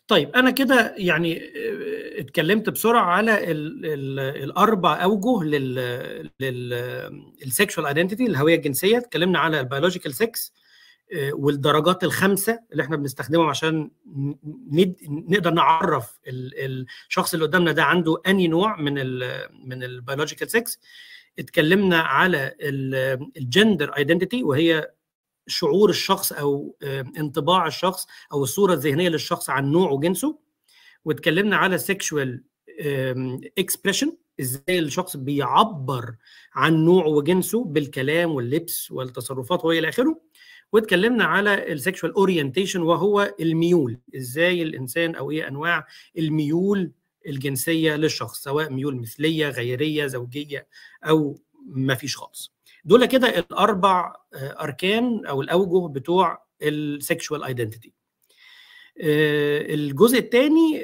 طيب انا كده يعني اتكلمت بسرعه على ال ال الاربع اوجه لل للسكشوال ايدنتيتي الهويه الجنسيه اتكلمنا على البيولوجيكال سكس والدرجات الخمسه اللي احنا بنستخدمهم عشان نقدر نعرف الشخص اللي قدامنا ده عنده اني نوع من ال من البيولوجيكال سكس اتكلمنا على الجندر ايدنتيتي وهي شعور الشخص او انطباع الشخص او الصوره الذهنيه للشخص عن نوعه وجنسه واتكلمنا على سيكشوال اكسبريشن ازاي الشخص بيعبر عن نوعه وجنسه بالكلام واللبس والتصرفات والى اخره واتكلمنا على السيكشوال اورينتيشن وهو الميول ازاي الانسان او ايه انواع الميول الجنسيه للشخص سواء ميول مثليه غيريه زوجيه او ما فيش خالص دول كده الاربع اركان او الاوجه بتوع السكشوال ايدنتيتي الجزء الثاني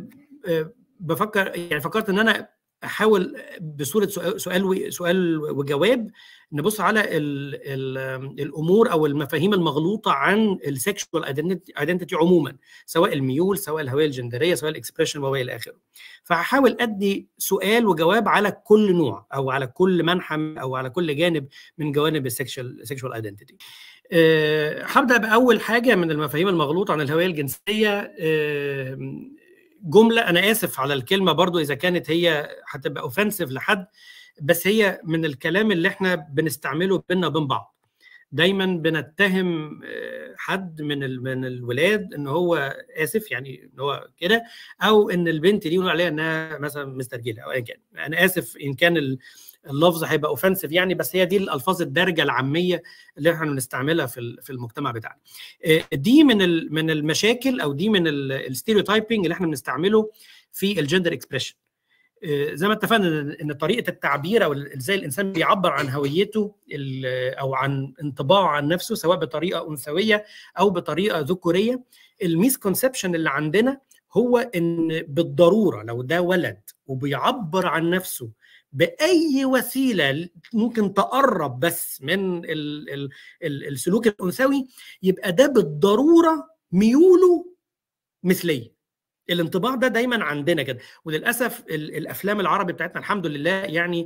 بفكر يعني فكرت ان انا احاول بصوره سؤال سؤال وجواب نبص على ال ال الامور او المفاهيم المغلوطه عن السكشوال ايدنتيتي عموما سواء الميول سواء الهويه الجندريه سواء الاكسبريشن والى اخره فهحاول ادي سؤال وجواب على كل نوع او على كل منحى او على كل جانب من جوانب السكشوال سكشوال ايدنتيتي أه هبدا باول حاجه من المفاهيم المغلوطه عن الهويه الجنسيه أه جمله انا اسف على الكلمه برضو اذا كانت هي هتبقى اوفنسيف لحد بس هي من الكلام اللي احنا بنستعمله بينا وبين بعض دايما بنتهم حد من من الولاد ان هو اسف يعني ان هو كده او ان البنت دي عليها انها مثلا مسترجله او ايا كان انا اسف ان كان اللفظ هيبقى اوفنسيف يعني بس هي دي الالفاظ الدارجه العاميه اللي احنا بنستعملها في في المجتمع بتاعنا دي من من المشاكل او دي من الستيريوتايبنج اللي احنا بنستعمله في الجندر اكسبريشن زي ما اتفقنا ان طريقه التعبير او ازاي الانسان بيعبر عن هويته او عن انطباعه عن نفسه سواء بطريقه انثويه او بطريقه ذكوريه الميسكونسبشن اللي عندنا هو ان بالضروره لو ده ولد وبيعبر عن نفسه باي وسيله ممكن تقرب بس من ال ال ال السلوك الانثوي يبقى ده بالضروره ميوله مثليه الانطباع ده دايما عندنا كده وللاسف الافلام العربي بتاعتنا الحمد لله يعني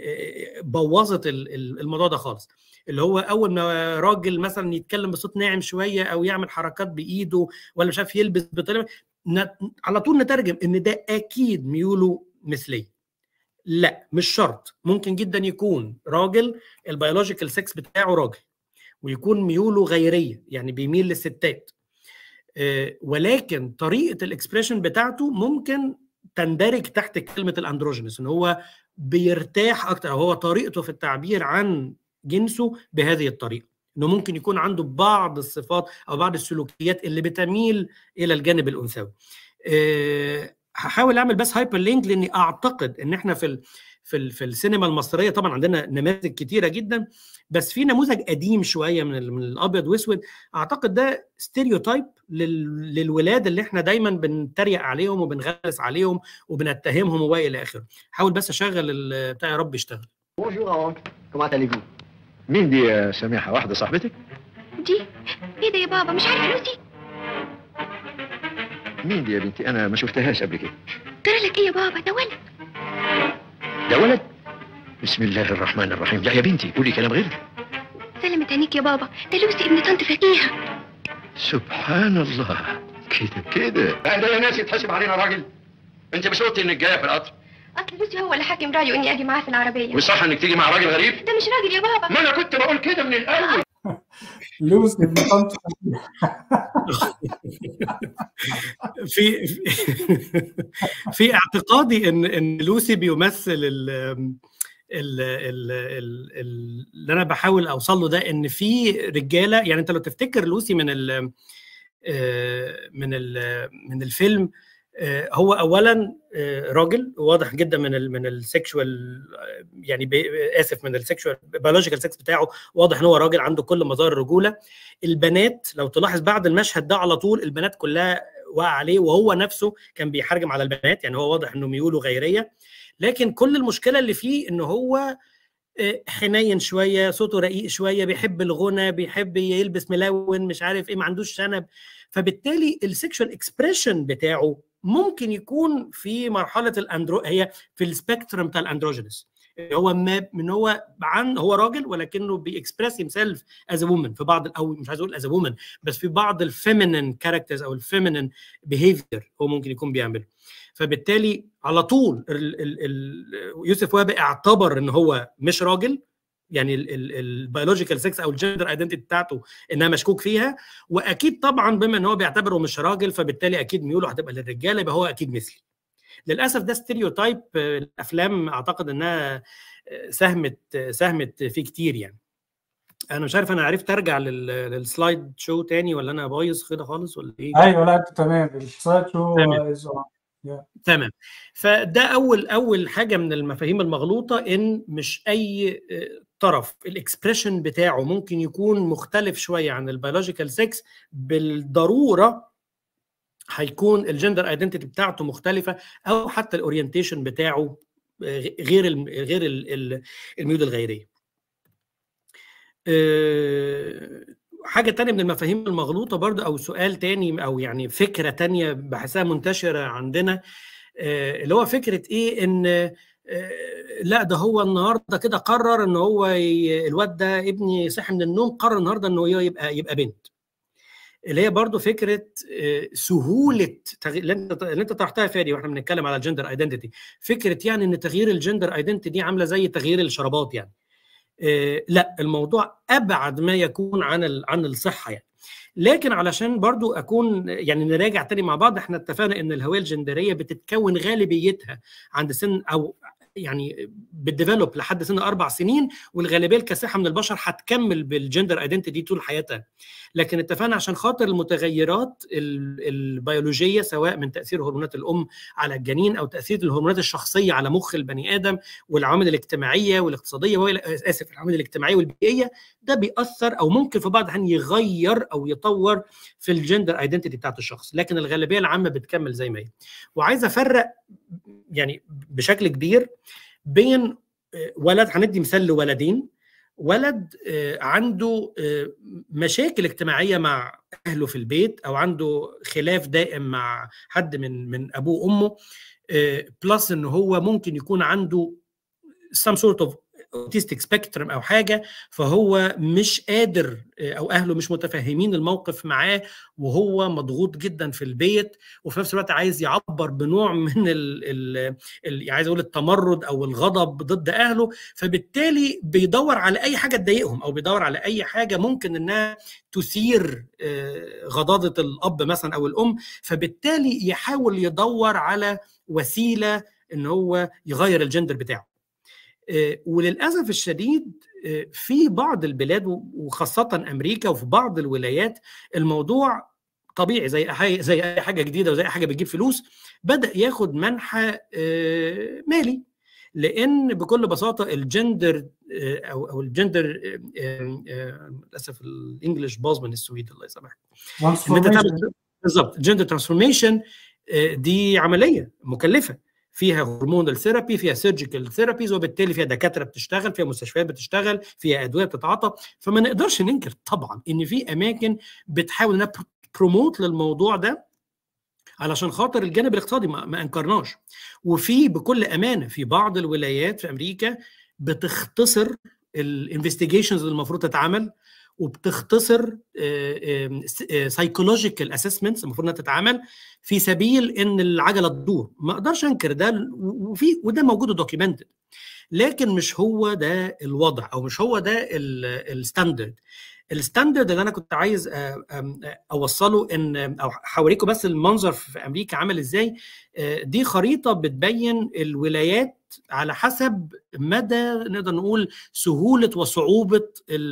بوظت الموضوع ده خالص اللي هو اول ما راجل مثلا يتكلم بصوت ناعم شويه او يعمل حركات بايده ولا مش عارف يلبس بطريقه على طول نترجم ان ده اكيد ميوله مثليه لا مش شرط ممكن جدا يكون راجل البيولوجيكال سكس بتاعه راجل ويكون ميوله غيريه يعني بيميل للستات ولكن طريقه الاكسبريشن بتاعته ممكن تندرج تحت كلمه الاندروجينس ان هو بيرتاح اكتر او هو طريقته في التعبير عن جنسه بهذه الطريقه انه ممكن يكون عنده بعض الصفات او بعض السلوكيات اللي بتميل الى الجانب الانثوي هحاول اعمل بس هايبر لينك لاني اعتقد ان احنا في ال في ال في السينما المصريه طبعا عندنا نماذج كتيره جدا بس في نموذج قديم شويه من من الابيض واسود اعتقد ده ستيريوتايب للولاد اللي احنا دايما بنتريق عليهم وبنغلس عليهم وبنتهمهم والى اخره حاول بس اشغل بتاع يا رب يشتغل مين دي يا سميحه واحده صاحبتك دي ايه ده يا بابا مش عارفه لوسي مين دي يا بنتي انا ما شفتهاش قبل كده ترى لك ايه يا بابا ده ولد ده ولد بسم الله الرحمن الرحيم لا يا بنتي قولي كلام غير سلمت عينيك يا بابا ده لوسي ابن طنط فكيهه سبحان الله كده كده ده يا ناس يتحسب علينا راجل انت مش قلتي انك جايه في القطر اصل لوسي هو اللي حاكم رايه اني اجي معاه في العربيه وصح انك تيجي مع راجل غريب ده مش راجل يا بابا ما انا كنت بقول كده من الاول لوسي ابن طنط في في اعتقادي ان ان لوسي بيمثل ال ال ال ال اللي انا بحاول اوصل له ده ان في رجاله يعني انت لو تفتكر لوسي من ال من ال من الفيلم هو اولا راجل واضح جدا من ال من السكشوال يعني اسف من السكشوال بيولوجيكال سكس بتاعه واضح ان هو راجل عنده كل مظاهر الرجوله البنات لو تلاحظ بعد المشهد ده على طول البنات كلها وقع عليه وهو نفسه كان بيحرجم على البنات يعني هو واضح انه ميوله غيريه لكن كل المشكله اللي فيه ان هو آه، حنين شويه صوته رقيق شويه بيحب الغنى بيحب يلبس ملون مش عارف ايه ما عندوش شنب فبالتالي السكشوال اكسبريشن بتاعه ممكن يكون في مرحله الاندرو هي في السبيكترم بتاع الاندروجينس هو ما من هو عن هو راجل ولكنه بيكسبريس himself از وومن في بعض او مش عايز اقول از وومن بس في بعض الفيمينين كاركترز او الفيمينين بيهيفير هو ممكن يكون بيعمله فبالتالي على طول ال ال ال يوسف وهبي اعتبر ان هو مش راجل يعني البيولوجيكال سكس او الجندر ايدنتيتي بتاعته انها مشكوك فيها واكيد طبعا بما ان هو بيعتبره مش راجل فبالتالي اكيد ميوله هتبقى للرجاله يبقى هو اكيد مثلي للاسف ده ستيريوتايب الافلام اعتقد انها ساهمت ساهمت فيه كتير يعني انا مش عارف انا عرفت ارجع لل- للسلايد شو تاني ولا انا بايظ كده خالص ولا ايه ايوه لا انت تمام السلايد شو تمام. is on. تمام فده اول اول حاجه من المفاهيم المغلوطه ان مش اي آه، طرف الاكسبريشن بتاعه ممكن يكون مختلف شويه عن البيولوجيكال سكس بالضروره هيكون الجندر ايدنتيتي بتاعته مختلفه او حتى الاورينتيشن بتاعه آه، غير الم- غير ال- ال- الميول الغيريه آه، حاجة تانية من المفاهيم المغلوطة برضو أو سؤال تاني أو يعني فكرة تانية بحسها منتشرة عندنا آه، اللي هو فكرة إيه إن آه، لا ده هو النهارده كده قرر ان هو ي- الواد ده ابني صحي من النوم قرر النهارده انه هو يبقى يبقى بنت اللي هي برضو فكره آه، سهوله تغيير اللي انت اللي انت طرحتها يا فادي واحنا بنتكلم على الجندر ايدنتيتي فكره يعني ان تغيير الجندر ايدنتيتي دي عامله زي تغيير الشرابات يعني آه، لا الموضوع ابعد ما يكون عن ال- عن الصحه يعني لكن علشان برضو اكون يعني نراجع تاني مع بعض احنا اتفقنا ان الهويه الجندريه بتتكون غالبيتها عند سن او يعني بتديفلوب لحد سن اربع سنين والغالبيه الكاسحه من البشر هتكمل بالجندر ايدنتيتي طول حياتها لكن اتفقنا عشان خاطر المتغيرات ال- البيولوجيه سواء من تاثير هرمونات الام على الجنين او تاثير الهرمونات الشخصيه على مخ البني ادم والعوامل الاجتماعيه والاقتصاديه والى اسف العوامل الاجتماعيه والبيئيه ده بيأثر او ممكن في بعض الاحيان يغير او يطور في الجندر ايدنتيتي بتاعت الشخص لكن الغالبيه العامه بتكمل زي ما هي وعايز افرق يعني بشكل كبير بين آه، ولد هندي مثال لولدين ولد آه، عنده آه، مشاكل اجتماعيه مع اهله في البيت او عنده خلاف دائم مع حد من من ابوه وامه بلس ان هو ممكن يكون عنده some sort of autistic spectrum او حاجه فهو مش قادر او اهله مش متفهمين الموقف معاه وهو مضغوط جدا في البيت وفي نفس الوقت عايز يعبر بنوع من ال ال ال عايز اقول التمرد او الغضب ضد اهله فبالتالي بيدور على اي حاجه تضايقهم او بيدور على اي حاجه ممكن انها تثير آه، غضاضه الاب مثلا او الام فبالتالي يحاول يدور على وسيله ان هو يغير الجندر بتاعه آه، وللاسف الشديد آه، في بعض البلاد وخاصه امريكا وفي بعض الولايات الموضوع طبيعي زي أي- زي اي حاجه جديده وزي اي حاجه بتجيب فلوس بدا ياخد منحى آه، مالي لان بكل بساطه الجندر آه، او او الجندر آه، آه، للاسف الانجليش باظ من السويد الله يسامحك ان انت Transformation. تعمل بالظبط جندر ترانسفورميشن دي عمليه مكلفه فيها هرمونال ثيرابي فيها سيرجيكال ثيرابيز وبالتالي فيها دكاتره بتشتغل فيها مستشفيات بتشتغل فيها ادويه بتتعاطى فما نقدرش ننكر طبعا ان في اماكن بتحاول انها بروموت للموضوع ده علشان خاطر الجانب الاقتصادي ما, ما انكرناش وفي بكل امانه في بعض الولايات في امريكا بتختصر الانفستيجيشنز اللي المفروض تتعمل وبتختصر سايكولوجيكال اسسمنتس المفروض انها تتعمل في سبيل ان العجله تدور ما اقدرش انكر ده وفي وده موجود دوكيومنتد لكن مش هو ده الوضع او مش هو ده الستاندرد الستاندرد اللي انا كنت عايز أ- أ- اوصله ان او هوريكم بس المنظر في امريكا عامل ازاي آه، دي خريطه بتبين الولايات على حسب مدى نقدر نقول سهوله وصعوبه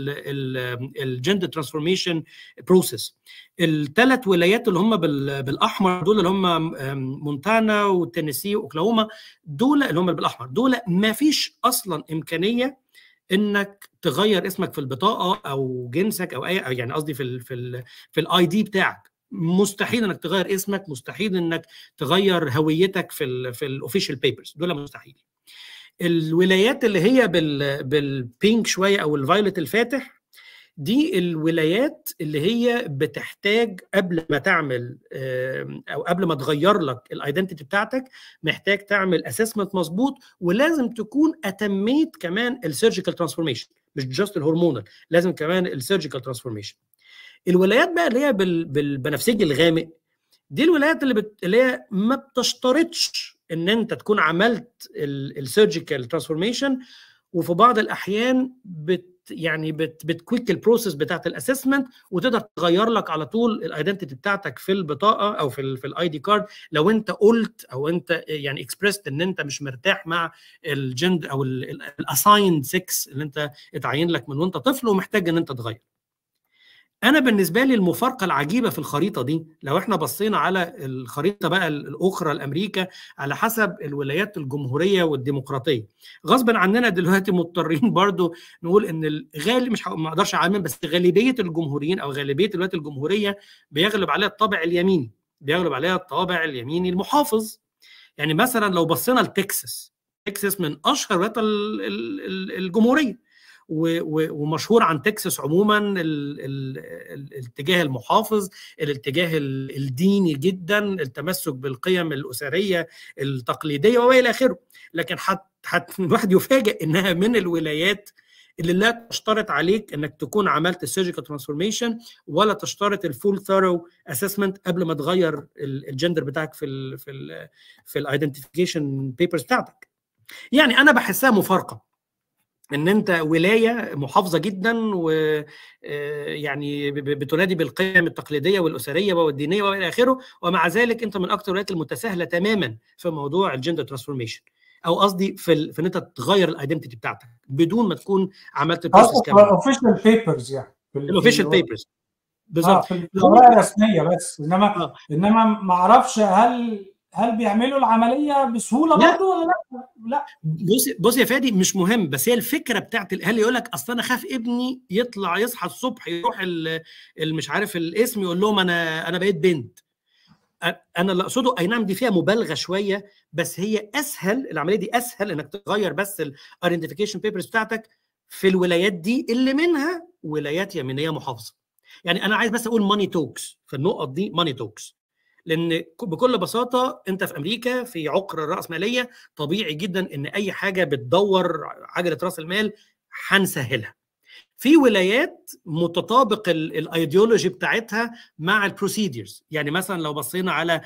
الجندر ترانسفورميشن بروسيس الثلاث ولايات اللي هم بال- بالاحمر دول اللي هم آم، مونتانا وتينيسي واوكلاهوما دول اللي هم بالاحمر دول ما فيش اصلا امكانيه انك تغير اسمك في البطاقه او جنسك او اي أو يعني قصدي في ال في ال في الاي دي بتاعك مستحيل انك تغير اسمك مستحيل انك تغير هويتك في ال في الاوفيشال بيبرز دول مستحيل الولايات اللي هي بال بالبينك شويه او الفايلت الفاتح دي الولايات اللي هي بتحتاج قبل ما تعمل آم، او قبل ما تغير لك الايدنتيتي بتاعتك محتاج تعمل اسسمنت مظبوط ولازم تكون اتميت كمان السيرجيكال ترانسفورميشن مش جاست الهرمونال لازم كمان السيرجيكال ترانسفورميشن الولايات بقى اللي هي بال- بالبنفسجي الغامق دي الولايات اللي بت... اللي هي ما بتشترطش ان انت تكون عملت السيرجيكال ترانسفورميشن وفي بعض الاحيان بت يعني بت بتكويك البروسيس بتاعت الاسسمنت وتقدر تغير لك على طول الايدنتيتي بتاعتك في البطاقه او في ال في الاي دي كارد لو انت قلت او انت يعني اكسبرست ان انت مش مرتاح مع الجند او الاسايند 6 اللي انت اتعين لك من وانت طفل ومحتاج ان انت تغير انا بالنسبه لي المفارقه العجيبه في الخريطه دي لو احنا بصينا على الخريطه بقى الاخرى لامريكا على حسب الولايات الجمهوريه والديمقراطيه غصبا عننا دلوقتي مضطرين برضو نقول ان الغالب مش ه- ما اقدرش اعمم بس غالبيه الجمهوريين او غالبيه الولايات الجمهوريه بيغلب عليها الطابع اليميني بيغلب عليها الطابع اليميني المحافظ يعني مثلا لو بصينا لتكساس تكساس من اشهر ولايات ال- ال- ال- الجمهوريه و- و- ومشهور عن تكساس عموما ال- ال- ال- الاتجاه المحافظ الاتجاه ال- الديني جدا التمسك بالقيم الاسريه التقليديه والى اخره لكن حت حت الواحد يفاجئ انها من الولايات اللي لا تشترط عليك انك تكون عملت السيرجيكال ترانسفورميشن ولا تشترط الفول ثورو اسسمنت قبل ما تغير ال- الجندر بتاعك في ال في ال في الايدنتيفيكيشن بيبرز بتاعتك يعني انا بحسها مفارقه ان انت ولايه محافظه جدا و آه، يعني ب- ب- بتنادي بالقيم التقليديه والاسريه والدينيه والى اخره ومع ذلك انت من اكثر الولايات المتساهله تماما في موضوع الجندر ترانسفورميشن او قصدي في ال... في ان انت تغير الايدنتيتي بتاعتك بدون ما تكون عملت البروسيس كامل اوفيشال بيبرز يعني في ال- الاوفيشال في- بيبرز اه بالظبط في الاوراق الرسميه بس انما آه. انما ما اعرفش هل هل بيعملوا العمليه بسهوله لا. برضه ولا لا؟ لا بص بص يا فادي مش مهم بس هي الفكره بتاعت ال- هل يقول لك اصل انا خاف ابني يطلع يصحى الصبح يروح ال- ال- مش عارف الاسم يقول لهم انا انا بقيت بنت أ- انا اللي اقصده اي نعم دي فيها مبالغه شويه بس هي اسهل العمليه دي اسهل انك تغير بس الايدنتيفيكيشن بيبرز بتاعتك في الولايات دي اللي منها ولايات يمينيه محافظه يعني انا عايز بس اقول ماني توكس في النقط دي ماني توكس لان ك- بكل بساطه انت في امريكا في عقر الراسماليه طبيعي جدا ان اي حاجه بتدور عجله راس المال هنسهلها في ولايات متطابق ال- الايديولوجي بتاعتها مع البروسيدرز يعني مثلا لو بصينا على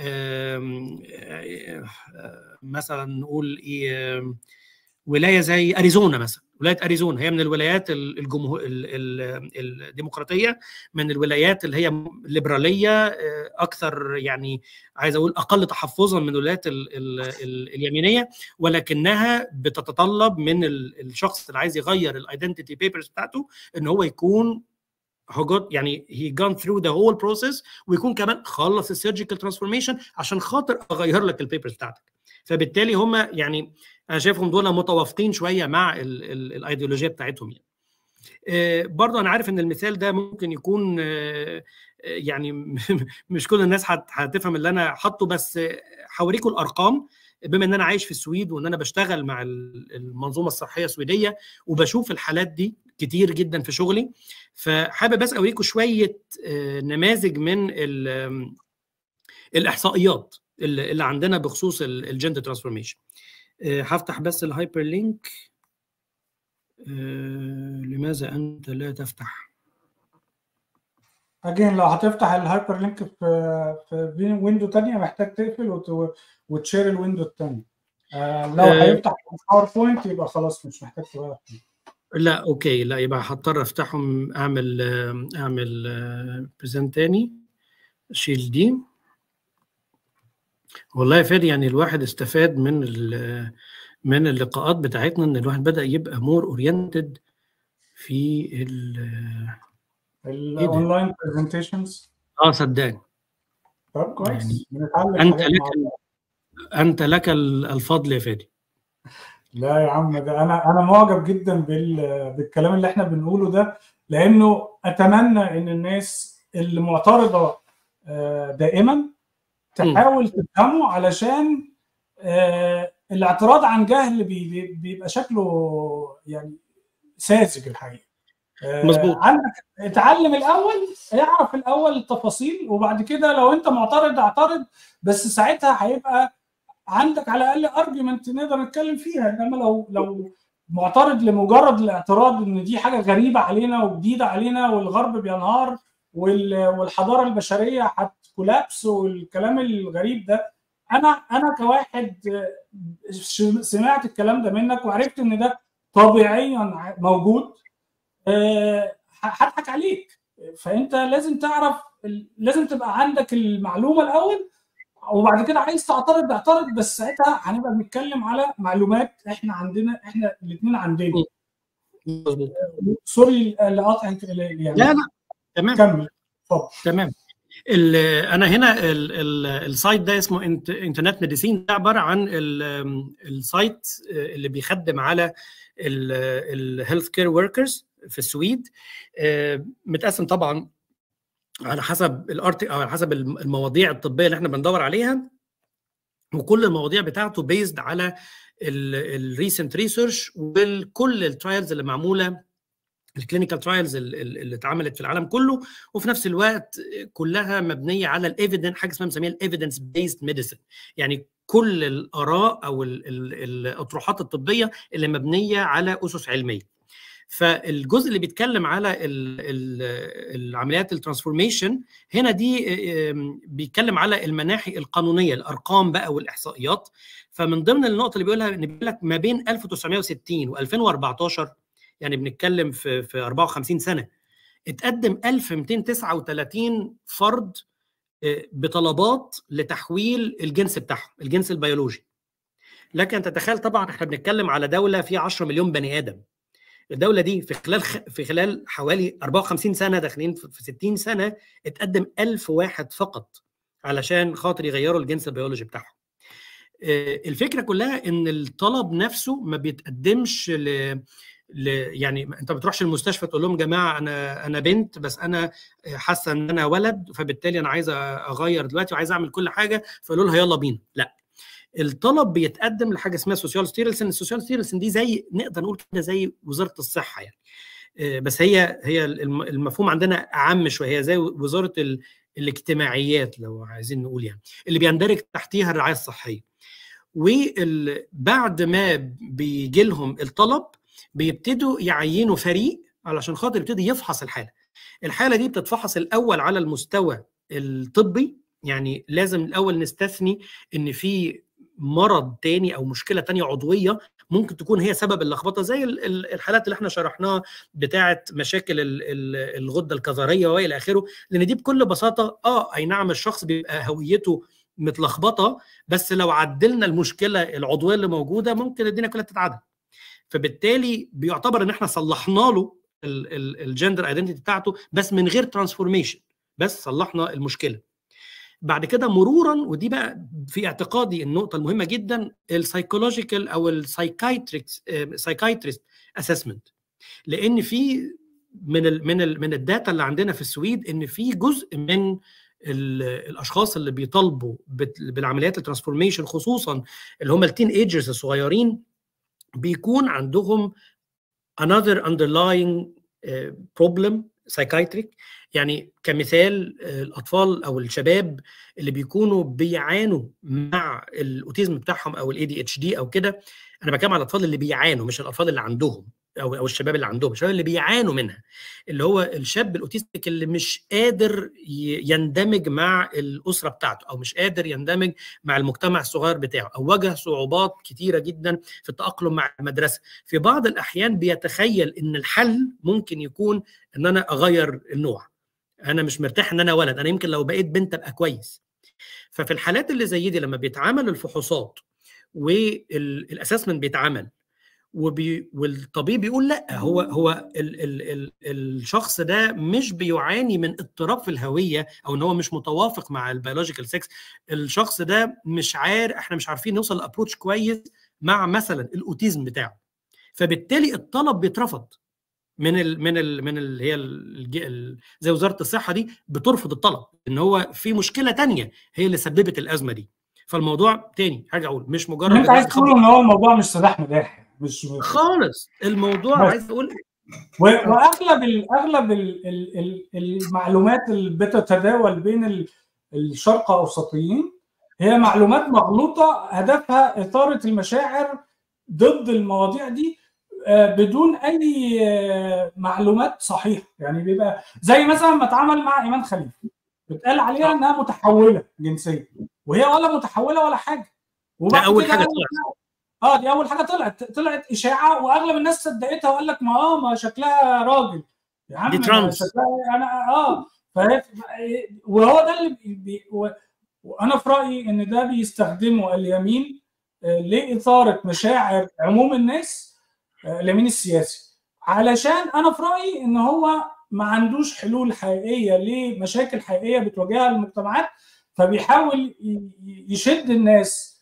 آم، آه، آه، مثلا نقول ايه آم، ولايه زي اريزونا مثلا ولايه اريزونا هي من الولايات ال- الجمهور ال- ال- الديمقراطيه من الولايات اللي هي ليبراليه آه، اكثر يعني عايز اقول اقل تحفظا من الولايات ال ال ال اليمينيه ولكنها بتتطلب من ال- الشخص اللي عايز يغير الايدنتيتي بيبرز بتاعته ان هو يكون هو جود يعني هي جان ثرو ذا هول بروسيس ويكون كمان خلص السيرجيكال ترانسفورميشن عشان خاطر اغير لك البيبرز بتاعتك فبالتالي هم يعني انا شايفهم دول متوافقين شويه مع ال- ال- الايديولوجيه بتاعتهم يعني آه، برضه انا عارف ان المثال ده ممكن يكون آه، آه، يعني مش كل الناس هت- هتفهم اللي انا حاطه بس آه، هوريكم الارقام بما ان انا عايش في السويد وان انا بشتغل مع ال- المنظومه الصحيه السويديه وبشوف الحالات دي كتير جدا في شغلي فحابب بس اوريكم شويه آه، نماذج من ال- آم، الاحصائيات اللي اللي عندنا بخصوص الجندر ترانسفورميشن هفتح بس الهايبر لينك آه، لماذا انت لا تفتح اجين لو هتفتح الهايبر لينك في في ويندو تانية محتاج تقفل وت- وتشير الويندو التانية آه، لو آه. هيفتح باوربوينت يبقى خلاص مش محتاج تغير لا اوكي لا يبقى هضطر افتحهم اعمل آه، اعمل بريزنت تاني شيل دي والله يا فادي يعني الواحد استفاد من ال- من اللقاءات بتاعتنا ان الواحد بدا يبقى مور اورينتد في ال الاونلاين برزنتيشنز اه صدقني طب يعني كويس بنتعلم انت حاجات لك مع ال- بعض. انت لك ال- الفضل يا فادي لا يا عم ده انا انا معجب جدا بال بالكلام اللي احنا بنقوله ده لانه اتمنى ان الناس اللي معترضه آه، دائما تحاول تفهمه علشان آه، الاعتراض عن جهل بي- بي- بيبقى شكله يعني ساذج الحقيقه آه، مظبوط. عندك اتعلم الاول اعرف الاول التفاصيل وبعد كده لو انت معترض اعترض بس ساعتها هيبقى عندك على الاقل ارجيومنت نقدر نتكلم فيها انما لو لو معترض لمجرد الاعتراض ان دي حاجه غريبه علينا وجديده علينا والغرب بينهار وال- والحضاره البشريه هتكولابس والكلام الغريب ده انا انا كواحد آه، ش- سمعت الكلام ده منك وعرفت ان ده طبيعيا ع- موجود آه، ه- هضحك عليك فانت لازم تعرف ال- لازم تبقى عندك المعلومه الاول وبعد كده عايز تعترض اعترض بس ساعتها هنبقى بنتكلم على معلومات احنا عندنا احنا الاثنين عندنا مظبوط سوري اللي قاطعك يعني لا لا تمام كمل اتفضل تمام ال- انا هنا ال- ال- السايت ده اسمه انت- انترنت ميديسين ده عباره عن ال- السايت اللي بيخدم على الهيلث كير وركرز في السويد آه، متقسم طبعا على حسب الارت او على حسب الم- المواضيع الطبيه اللي احنا بندور عليها وكل المواضيع بتاعته بيزد على الريسنت ريسيرش وكل الترايلز اللي معموله الكلينيكال ترايلز اللي اتعملت في العالم كله وفي نفس الوقت كلها مبنيه على الايفيدنس حاجه اسمها بنسميها الايفيدنس بيزد ميديسن يعني كل الاراء او ال- ال- الاطروحات الطبيه اللي مبنيه على اسس علميه فالجزء اللي بيتكلم على ال ال العمليات الترانسفورميشن هنا دي آم، بيتكلم على المناحي القانونيه الارقام بقى والاحصائيات فمن ضمن النقط اللي بيقولها ان بيقول لك ما بين 1960 و2014 يعني بنتكلم في في 54 سنه اتقدم 1239 فرد آه، بطلبات لتحويل الجنس بتاعهم الجنس البيولوجي لك ان تتخيل طبعا احنا بنتكلم على دوله فيها 10 مليون بني ادم الدوله دي في خلال خ... في خلال حوالي 54 سنه داخلين في في 60 سنه اتقدم 1000 واحد فقط علشان خاطر يغيروا الجنس البيولوجي بتاعهم آه، الفكره كلها ان الطلب نفسه ما بيتقدمش ل... ل... يعني انت ما بتروحش المستشفى تقول لهم جماعه انا انا بنت بس انا حاسه ان انا ولد فبالتالي انا عايزه اغير دلوقتي وعايزه اعمل كل حاجه فيقولوا لها يلا بينا لا الطلب بيتقدم لحاجه اسمها سوشيال ستيرلسن السوشيال ستيرلسن دي زي نقدر نقول كده زي وزاره الصحه يعني آه، بس هي هي الم- المفهوم عندنا اعم شويه هي زي وزاره ال- الاجتماعيات لو عايزين نقول يعني اللي بيندرج تحتيها الرعايه الصحيه وبعد ما بيجي لهم الطلب بيبتدوا يعينوا فريق علشان خاطر يبتدي يفحص الحاله الحاله دي بتتفحص الاول على المستوى الطبي يعني لازم الاول نستثني ان في مرض تاني او مشكله تانية عضويه ممكن تكون هي سبب اللخبطه زي ال- ال- الحالات اللي احنا شرحناها بتاعه مشاكل ال- ال- الغده الكظريه والى اخره لان دي بكل بساطه اه اي نعم الشخص بيبقى هويته متلخبطه بس لو عدلنا المشكله العضويه اللي موجوده ممكن الدنيا كلها تتعدل فبالتالي بيعتبر ان احنا صلحنا له الجندر ايدنتيتي بتاعته بس من غير ترانسفورميشن بس صلحنا المشكله بعد كده مرورا ودي بقى في اعتقادي النقطه المهمه جدا السايكولوجيكال او السايكايتريكس سايكايتريست اسسمنت لان في من ال من ال من الداتا اللي عندنا في السويد ان في جزء من ال- الاشخاص اللي بيطالبوا بت- بالعمليات الترانسفورميشن خصوصا اللي هم التين ايجرز الصغيرين بيكون عندهم another underlying uh, problem psychiatric يعني كمثال آه، الاطفال او الشباب اللي بيكونوا بيعانوا مع الاوتيزم بتاعهم او الاي دي اتش دي او كده انا بتكلم على الاطفال اللي بيعانوا مش الاطفال اللي عندهم او او الشباب اللي عندهم الشباب اللي بيعانوا منها اللي هو الشاب الاوتيستيك اللي مش قادر ي- يندمج مع الاسره بتاعته او مش قادر يندمج مع المجتمع الصغير بتاعه او واجه صعوبات كتيره جدا في التاقلم مع المدرسه في بعض الاحيان بيتخيل ان الحل ممكن يكون ان انا اغير النوع انا مش مرتاح ان انا ولد انا يمكن لو بقيت بنت ابقى كويس ففي الحالات اللي زي دي لما بيتعمل الفحوصات والاسسمنت بيتعمل وبي والطبيب بيقول لا هو هو ال ال ال الشخص ده مش بيعاني من اضطراب في الهويه او ان هو مش متوافق مع البيولوجيكال سكس الشخص ده مش عارف احنا مش عارفين نوصل لابروتش كويس مع مثلا الاوتيزم بتاعه فبالتالي الطلب بيترفض من ال من ال من ال هي ال ال زي وزاره الصحه دي بترفض الطلب ان هو في مشكله تانية هي اللي سببت الازمه دي فالموضوع تاني هرجع اقول مش مجرد انت عايز تقول ان هو الموضوع مش سلاح مداح مش خالص الموضوع بس. عايز اقول و- واغلب ال اغلب ال ال ال المعلومات اللي بتتداول بين ال- الشرق اوسطيين هي معلومات مغلوطه هدفها اثاره المشاعر ضد المواضيع دي آه، بدون اي آه، معلومات صحيحه يعني بيبقى زي مثلا ما اتعمل مع ايمان خليل بتقال عليها انها متحوله جنسيا وهي ولا متحوله ولا حاجه ده اول كده حاجه قال- طلعت اه دي اول حاجه طلعت طلعت اشاعه واغلب الناس صدقتها وقال لك ما اه ما شكلها راجل يا عم دي ما ترانس. شكلها انا اه فهي وهو ده اللي بي بي و- وانا في رايي ان ده بيستخدمه اليمين آه، لاثاره مشاعر عموم الناس آه، اليمين السياسي علشان انا في رايي ان هو ما عندوش حلول حقيقيه لمشاكل حقيقيه بتواجهها المجتمعات فبيحاول ي- ي- يشد الناس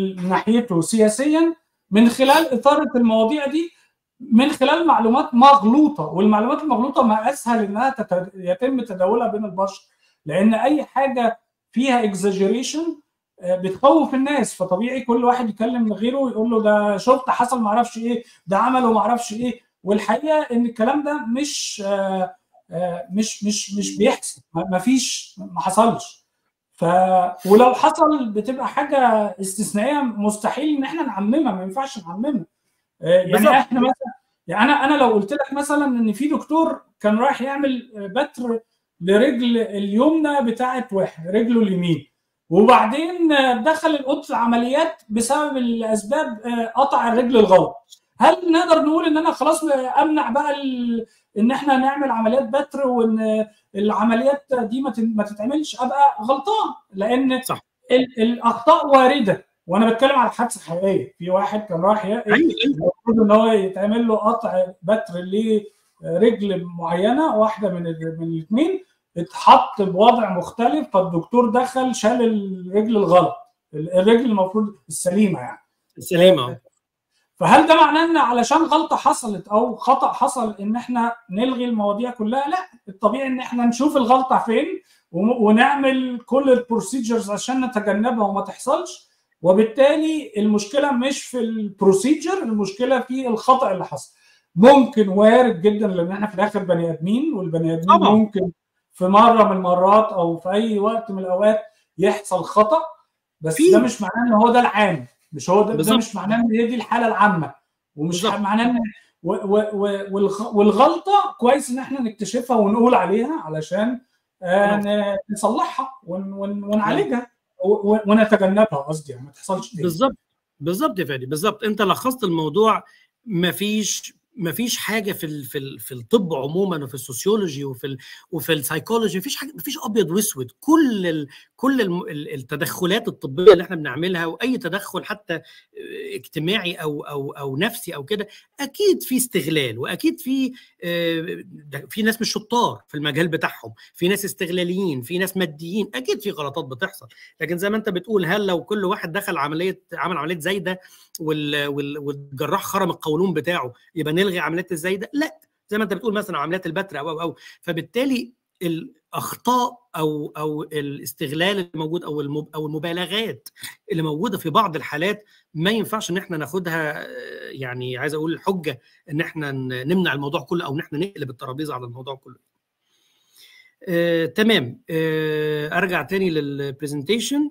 ناحيته سياسيا من خلال اثاره المواضيع دي من خلال معلومات مغلوطه والمعلومات المغلوطه ما اسهل انها تت- يتم تداولها بين البشر لان اي حاجه فيها اكزاجيريشن بتخوف الناس فطبيعي كل واحد يكلم غيره ويقول له ده شفت حصل ما اعرفش ايه ده عمل وما اعرفش ايه والحقيقه ان الكلام ده مش آه، آه، مش مش مش بيحصل ما فيش ما حصلش ف ولو حصل بتبقى حاجه استثنائيه مستحيل ان احنا نعممها ما ينفعش نعممها آه، بالظبط. يعني احنا مثلا يعني انا انا لو قلت لك مثلا ان في دكتور كان رايح يعمل بتر لرجل اليمنى بتاعه واحد رجله اليمين وبعدين آه، دخل الاوضه العمليات بسبب الاسباب آه، قطع الرجل الغلط هل نقدر نقول ان انا خلاص امنع بقى ال... ان احنا نعمل عمليات بتر وان العمليات دي ما تن- ما تتعملش ابقى غلطان لان صح. ال... الاخطاء وارده وانا بتكلم على حادثه حقيقيه في واحد كان رايح ي- ايوه أيوة. المفروض ان هو يتعمل له قطع بتر لرجل معينه واحده من ال- من الاثنين اتحط بوضع مختلف فالدكتور دخل شال الرجل الغلط الرجل المفروض السليمه يعني سليمه فهل ده معناه ان علشان غلطه حصلت او خطا حصل ان احنا نلغي المواضيع كلها لا الطبيعي ان احنا نشوف الغلطه فين وم- ونعمل كل البروسيجرز عشان نتجنبها وما تحصلش وبالتالي المشكله مش في البروسيجر المشكله في الخطا اللي حصل ممكن وارد جدا لان احنا في الاخر بني ادمين والبني ادمين طبعا. ممكن في مره من المرات او في اي وقت من الاوقات يحصل خطا بس في- ده مش معناه ان هو ده العام مش هو ده, ده بالظبط. مش معناه ان هي دي الحاله العامه ومش بالظبط. معناه ان و و و والغ- والغلطه كويس ان احنا نكتشفها ونقول عليها علشان آه، ن- نصلحها ون ون ونعالجها و- و- ونتجنبها قصدي يعني ما تحصلش تاني بالظبط بالظبط يا فادي بالظبط انت لخصت الموضوع مفيش مفيش حاجه في ال في ال في الطب عموما وفي السوسيولوجي وفي ال وفي السايكولوجي مفيش حاجه مفيش ابيض واسود كل ال كل الم- ال- التدخلات الطبيه اللي احنا بنعملها واي تدخل حتى اه، اجتماعي او او او نفسي او كده اكيد في استغلال واكيد في اه، ده في ناس مش شطار في المجال بتاعهم في ناس استغلاليين في ناس ماديين اكيد في غلطات بتحصل لكن زي ما انت بتقول هل لو كل واحد دخل عمليه عمل عمليه زايده وال... وال... والجراح خرم القولون بتاعه يبقى نلغي عمليات الزايده لا زي ما انت بتقول مثلا عمليات البتر او او او فبالتالي الاخطاء او او الاستغلال اللي موجود او المب... او المبالغات اللي موجوده في بعض الحالات ما ينفعش ان احنا ناخدها آه، يعني عايز اقول حجه ان احنا ن- نمنع الموضوع كله او ان احنا نقلب الترابيزه على الموضوع كله آه، تمام آه، ارجع تاني للبرزنتيشن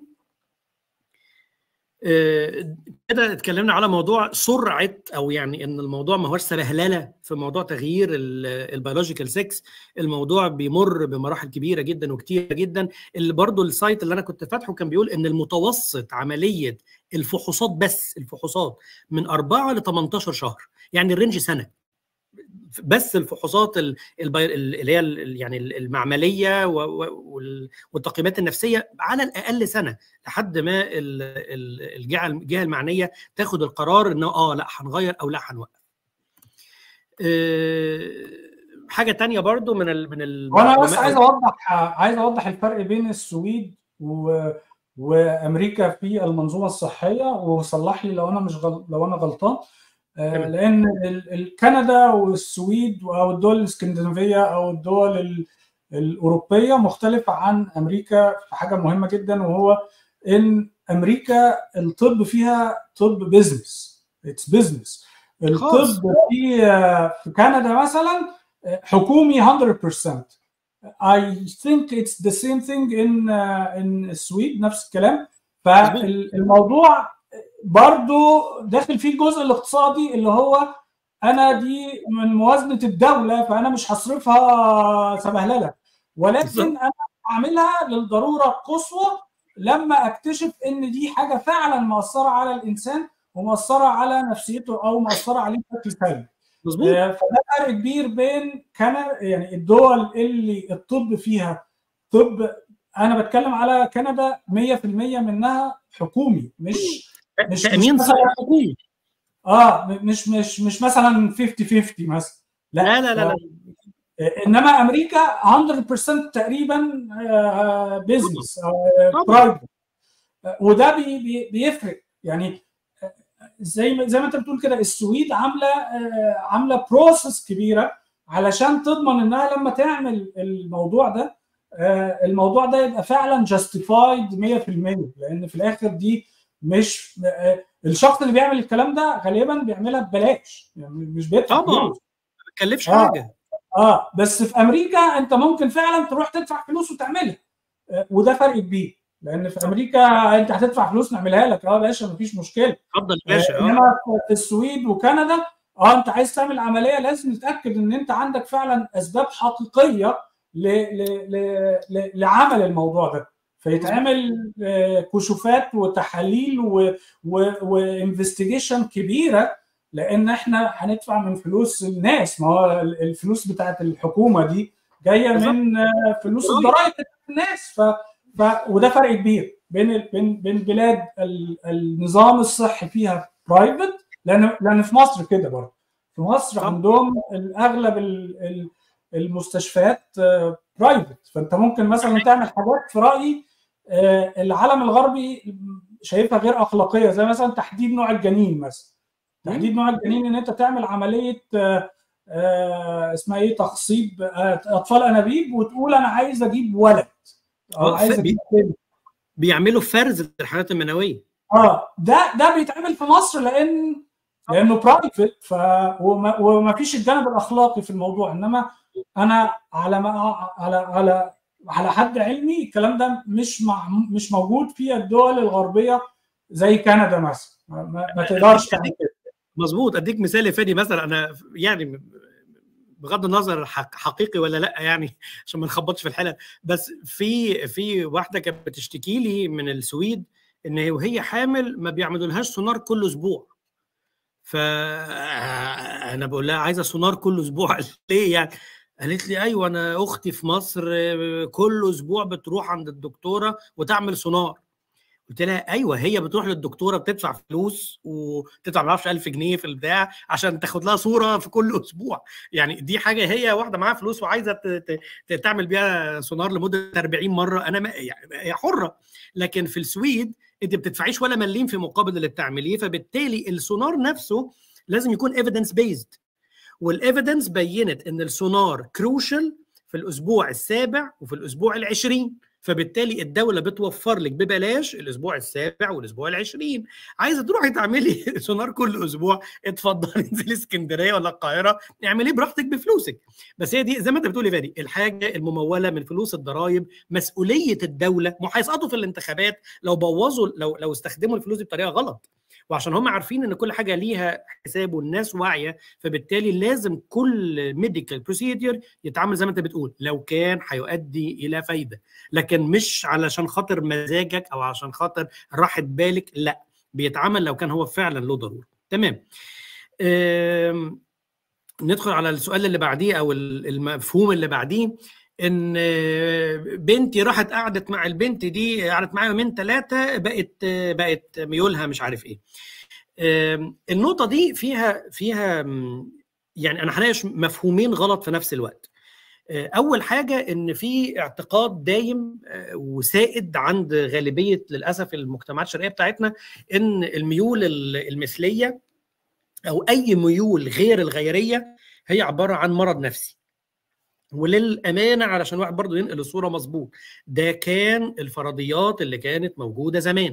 آه، كده اتكلمنا على موضوع سرعه او يعني ان الموضوع ما هوش سبهلله في موضوع تغيير البيولوجيكال سكس الموضوع بيمر بمراحل كبيره جدا وكتيره جدا اللي برضو السايت اللي انا كنت فاتحه كان بيقول ان المتوسط عمليه الفحوصات بس الفحوصات من 4 ل 18 شهر يعني الرينج سنه بس الفحوصات ال- البي- اللي هي ال- يعني المعمليه و- و- وال- والتقييمات النفسيه على الاقل سنه لحد ما ال- ال- الجهه الجهه المعنيه تاخد القرار انه اه لا هنغير او لا هنوقف. آه، حاجه تانية برضو من ال من ال وانا بس عايز اوضح عايز اوضح الفرق بين السويد و... وامريكا في المنظومه الصحيه وصلح لي لو انا مش غل... لو انا غلطان آه، تمام. لان ال- ال- كندا والسويد او الدول الاسكندنافيه او الدول ال- الاوروبيه مختلفه عن امريكا في حاجه مهمه جدا وهو ان امريكا الطب فيها طب بزنس اتس بزنس خالص. الطب في في كندا مثلا حكومي 100% I think it's the same thing in uh, in السويد نفس الكلام فالموضوع برضو داخل فيه الجزء الاقتصادي اللي هو انا دي من موازنه الدوله فانا مش هصرفها سبهلله بالظبط. ولكن انا هعملها للضروره القصوى لما اكتشف ان دي حاجه فعلا مؤثره على الانسان ومؤثره على نفسيته او مؤثره عليه بشكل سلبي مظبوط آه، فده فرق كبير بين كندا يعني الدول اللي الطب فيها طب انا بتكلم على كندا 100% منها حكومي مش مش تامين مش صحي مثلا حكومي اه مش مش مش مثلا 50 50 مثلا لا لا لا, لا. انما امريكا 100% تقريبا بزنس طبعاً. برايفت وده بي بي بيفرق يعني آه، زي ما زي ما انت بتقول كده السويد عامله آه، عامله بروسس كبيره علشان تضمن انها لما تعمل الموضوع ده آه، الموضوع ده يبقى فعلا جاستيفايد 100% لان في الاخر دي مش آه، الشخص اللي بيعمل الكلام ده غالبا بيعملها ببلاش يعني مش بيدفع طبعاً. فلوس. ما بتكلفش آه. حاجه اه بس في امريكا انت ممكن فعلا تروح تدفع فلوس وتعملها آه، وده فرق كبير لان في امريكا انت هتدفع فلوس نعملها لك اه يا باشا مفيش مشكله اتفضل يا باشا آه، اه انما في السويد وكندا اه انت عايز تعمل عمليه لازم تتاكد ان انت عندك فعلا اسباب حقيقيه ل ل ل ل لعمل الموضوع ده فيتعمل آه، كشوفات وتحاليل وانفستيجيشن كبيره لان احنا هندفع من فلوس الناس ما هو ال- الفلوس بتاعت الحكومه دي جايه بالظبط. من آه، فلوس ضرايب. الضرائب بتاعت الناس ف ف وده فرق كبير بين ال- بين بين بلاد ال- النظام الصحي فيها برايفت لان لان في مصر كده برضه في مصر طب. عندهم اغلب ال- ال- المستشفيات برايفت فانت ممكن مثلا تعمل حاجات في رايي آه، العالم الغربي شايفها غير اخلاقيه زي مثلا تحديد نوع الجنين مثلا تحديد نوع الجنين ان انت تعمل عمليه آه، آه، اسمها ايه تخصيب آه، اطفال انابيب وتقول انا عايز اجيب ولد او آه، عايز ف- اجيب بنت بيعملوا فرز للحالات المنويه اه ده ده بيتعمل في مصر لان لانه برايفت ف وما, وما فيش الجانب الاخلاقي في الموضوع انما انا على ما على على على حد علمي الكلام ده مش مع مش موجود في الدول الغربيه زي كندا مثلا ما, ما, ما تقدرش تعمل كده مظبوط اديك مثال يا فادي مثلا انا يعني بغض النظر حق حقيقي ولا لا يعني عشان ما نخبطش في الحلقه بس في في واحده كانت بتشتكي لي من السويد ان هي وهي حامل ما بيعملولهاش سونار كل اسبوع فانا بقول لها عايزه سونار كل اسبوع ليه يعني قالت لي ايوه انا اختي في مصر كل اسبوع بتروح عند الدكتوره وتعمل سونار قلت لها ايوه هي بتروح للدكتوره بتدفع فلوس وتدفع ما اعرفش 1000 جنيه في البتاع عشان تاخد لها صوره في كل اسبوع يعني دي حاجه هي واحده معاها فلوس وعايزه ت- ت- تعمل بيها سونار لمده 40 مره انا ما يعني هي حره لكن في السويد انت بتدفعيش ولا مليم في مقابل اللي بتعمليه فبالتالي السونار نفسه لازم يكون ايفيدنس بيزد والايفيدنس بينت ان السونار كروشال في الاسبوع السابع وفي الاسبوع العشرين فبالتالي الدوله بتوفر لك ببلاش الاسبوع السابع والاسبوع العشرين عايزه تروحي تعملي سونار كل اسبوع اتفضلي انزلي اسكندريه ولا القاهره اعمليه براحتك بفلوسك بس هي دي زي ما انت بتقولي فادي الحاجه المموله من فلوس الضرائب مسؤوليه الدوله ما هيسقطوا في الانتخابات لو بوظوا لو لو استخدموا الفلوس دي بطريقه غلط وعشان هم عارفين ان كل حاجه ليها حساب والناس واعيه فبالتالي لازم كل ميديكال بروسيدير يتعامل زي ما انت بتقول لو كان هيؤدي الى فايده لكن مش علشان خاطر مزاجك او عشان خاطر راحه بالك لا بيتعامل لو كان هو فعلا له ضروره تمام أم، ندخل على السؤال اللي بعديه او المفهوم اللي بعديه ان بنتي راحت قعدت مع البنت دي قعدت معايا يومين ثلاثه بقت بقت ميولها مش عارف ايه أم، النقطه دي فيها فيها م، يعني انا هناقش مفهومين غلط في نفس الوقت أه، اول حاجه ان في اعتقاد دايم أه، وسائد عند غالبيه للاسف المجتمعات الشرقيه بتاعتنا ان الميول ال- المثليه او اي ميول غير الغيريه هي عباره عن مرض نفسي وللامانه علشان واحد برضه ينقل الصوره مظبوط ده كان الفرضيات اللي كانت موجوده زمان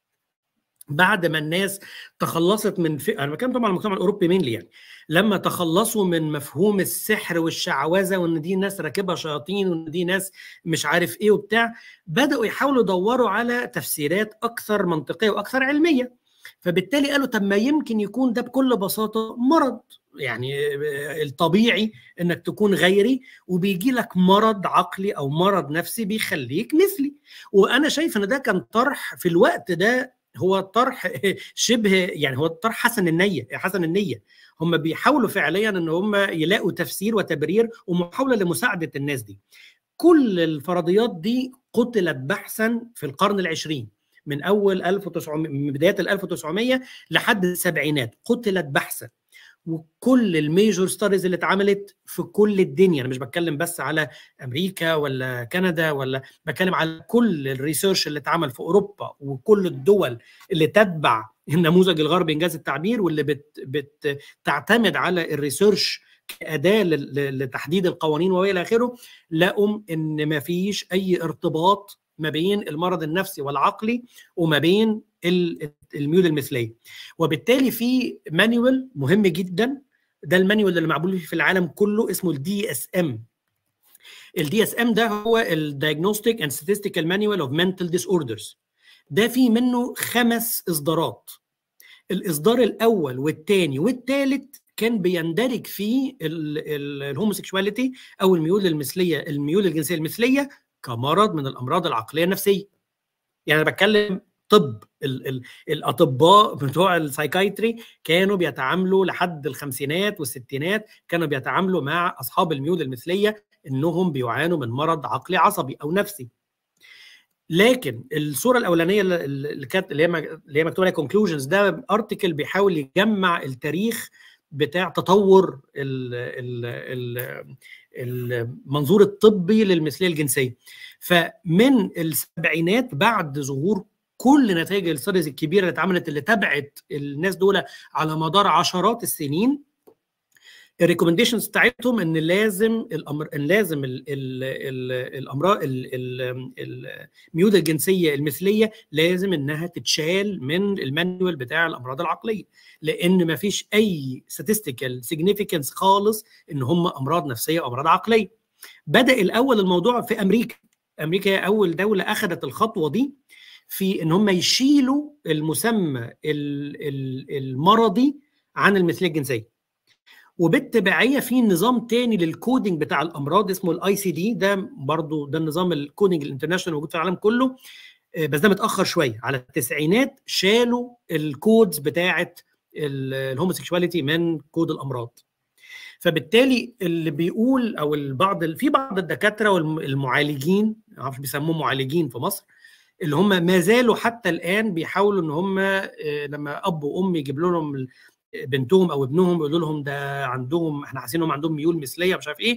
بعد ما الناس تخلصت من ف... انا بتكلم طبعا عن المجتمع الاوروبي مين يعني لما تخلصوا من مفهوم السحر والشعوذه وان دي ناس راكبه شياطين وان دي ناس مش عارف ايه وبتاع بداوا يحاولوا يدوروا على تفسيرات اكثر منطقيه واكثر علميه فبالتالي قالوا طب ما يمكن يكون ده بكل بساطه مرض يعني الطبيعي انك تكون غيري وبيجي لك مرض عقلي او مرض نفسي بيخليك مثلي وانا شايف ان ده كان طرح في الوقت ده هو طرح شبه يعني هو طرح حسن النيه حسن النيه هم بيحاولوا فعليا ان هم يلاقوا تفسير وتبرير ومحاوله لمساعده الناس دي كل الفرضيات دي قتلت بحثا في القرن العشرين من اول 1900 من بدايه ال 1900 لحد السبعينات قتلت بحثا وكل الميجور ستاريز اللي اتعملت في كل الدنيا انا مش بتكلم بس على امريكا ولا كندا ولا بتكلم على كل الريسيرش اللي اتعمل في اوروبا وكل الدول اللي تتبع النموذج الغربي انجاز التعبير واللي بت بتعتمد على الريسيرش كاداه لتحديد القوانين والى اخره لقوا ان ما فيش اي ارتباط ما بين المرض النفسي والعقلي وما بين الميول المثليه وبالتالي في مانيوال مهم جدا ده المانيوال اللي معمول في العالم كله اسمه الدي اس ام الدي اس ام ده هو الدايجنوستيك اند statistical مانيوال اوف mental disorders ده فيه منه خمس اصدارات الاصدار الاول والثاني والثالث كان بيندرج فيه الهوموسيكشواليتي او الميول المثليه الميول الجنسيه المثليه كمرض من الامراض العقليه النفسيه يعني انا بتكلم طب ال ال الاطباء بتوع السايكايتري كانوا بيتعاملوا لحد الخمسينات والستينات كانوا بيتعاملوا مع اصحاب الميول المثليه انهم بيعانوا من مرض عقلي عصبي او نفسي لكن الصوره الاولانيه اللي كانت اللي هي اللي هي مكتوب عليها كونكلوجنز ده ارتكل بيحاول يجمع التاريخ بتاع تطور ال ال المنظور الطبي للمثليه الجنسيه فمن السبعينات بعد ظهور كل نتائج الستاديز الكبيره اللي اتعملت اللي تبعت الناس دول على مدار عشرات السنين الريكومنديشنز بتاعتهم ان لازم الامر ان لازم ال ال ال الامراض الميول الجنسيه المثليه لازم انها تتشال من المانيوال بتاع الامراض العقليه لان ما فيش اي statistical significance خالص ان هم امراض نفسيه او امراض عقليه بدا الاول الموضوع في امريكا امريكا هي اول دوله اخذت الخطوه دي في ان هم يشيلوا المسمى المرضي عن المثليه الجنسيه وبالتبعيه في نظام تاني للكودينج بتاع الامراض اسمه الاي سي دي ده برضو ده النظام الكودينج الانترناشونال موجود في العالم كله بس ده متاخر شويه على التسعينات شالوا الكودز بتاعه الهوموسيكشواليتي من كود الامراض فبالتالي اللي بيقول او البعض في بعض الدكاتره والمعالجين معرفش بيسموهم معالجين في مصر اللي هم ما زالوا حتى الان بيحاولوا ان هم لما اب وام يجيب لهم بنتهم او ابنهم يقولوا لهم ده عندهم احنا حاسين انهم عندهم ميول مثليه مش عارف ايه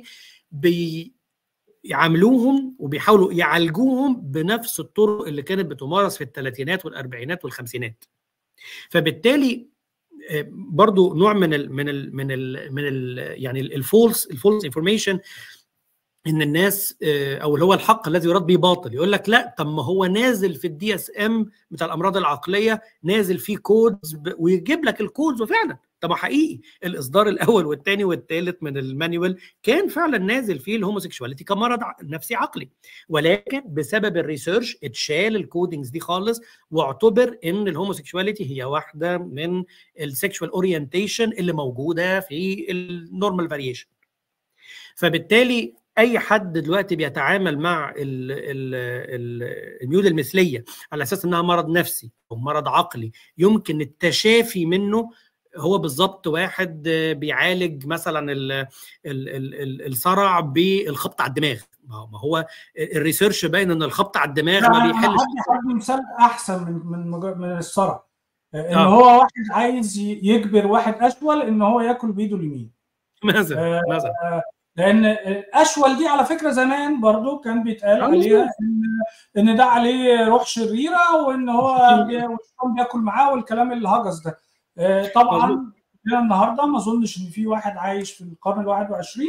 بيعاملوهم وبيحاولوا يعالجوهم بنفس الطرق اللي كانت بتمارس في الثلاثينات والاربعينات والخمسينات فبالتالي برضو نوع من ال من ال من ال من ال يعني الفولس الفولس انفورميشن ان الناس او اللي هو الحق الذي يراد به باطل يقول لك لا طب ما هو نازل في الدي اس ام بتاع الامراض العقليه نازل فيه كودز ويجيب لك الكودز وفعلا طب حقيقي الاصدار الاول والثاني والثالث من المانيوال كان فعلا نازل فيه الهوموسيكشواليتي كمرض نفسي عقلي ولكن بسبب الريسيرش اتشال الكودينجز دي خالص واعتبر ان الهوموسيكشواليتي هي واحده من السكشوال اورينتيشن اللي موجوده في النورمال فاريشن فبالتالي اي حد دلوقتي بيتعامل مع الميول المثليه على اساس انها مرض نفسي او مرض عقلي يمكن التشافي منه هو بالظبط واحد بيعالج مثلا ال ال ال الصرع بالخبط على الدماغ ما هو الريسيرش باين ان الخبط على الدماغ ما بيحلش هدي مثال احسن من من من الصرع ان آه. هو واحد عايز يجبر واحد اشول ان هو ياكل بايده اليمين مثلا آه مثلا لان اشول دي على فكره زمان برضو كان بيتقال عليها ان ان ده عليه روح شريره وان هو بياكل معاه والكلام الهجس ده طبعا النهارده ما اظنش ان في واحد عايش في القرن ال 21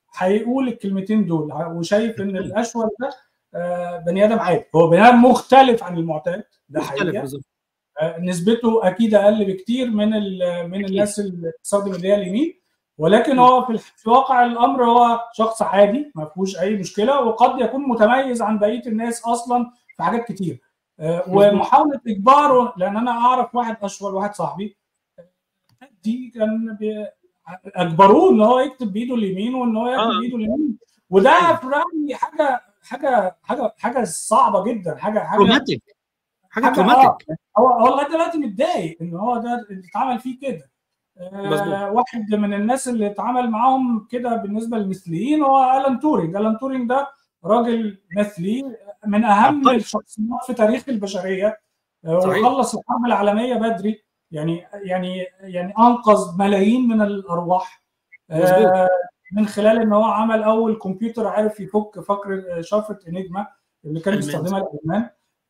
هيقول الكلمتين دول وشايف ان الاشول ده آه، بني ادم عادي هو بني ادم مختلف عن المعتاد ده مختلف حقيقه بالظبط آه، نسبته اكيد اقل بكتير من ال- من أكيد. الناس اللي بتستخدم اللي هي اليمين ولكن هو في الح- في واقع الامر هو شخص عادي ما فيهوش اي مشكله وقد يكون متميز عن بقيه الناس اصلا في حاجات كتير آه، ومحاوله اجباره لان انا اعرف واحد اشول واحد صاحبي آه، دي كان بي- اجبروه ان هو يكتب بايده اليمين وان هو يكتب آه. بايده اليمين وده في رايي حاجه حاجه حاجه حاجه صعبه جدا حاجه حاجه تروماتيك حاجه حاجة تروماتيك هو هو لغايه دلوقتي متضايق ان هو ده اللي اتعمل فيه كده مظبوط. آه واحد من الناس اللي اتعامل معاهم كده بالنسبه للمثليين هو الان تورينج الان تورينج ده راجل مثلي من اهم عبقري. الشخصيات في تاريخ البشريه آه صحيح. وخلص الحرب العالميه بدري يعني يعني يعني انقذ ملايين من الارواح آه من خلال ان هو عمل اول كمبيوتر عرف يفك فقر شفره انجما اللي كان ألمان. بيستخدمها الالمان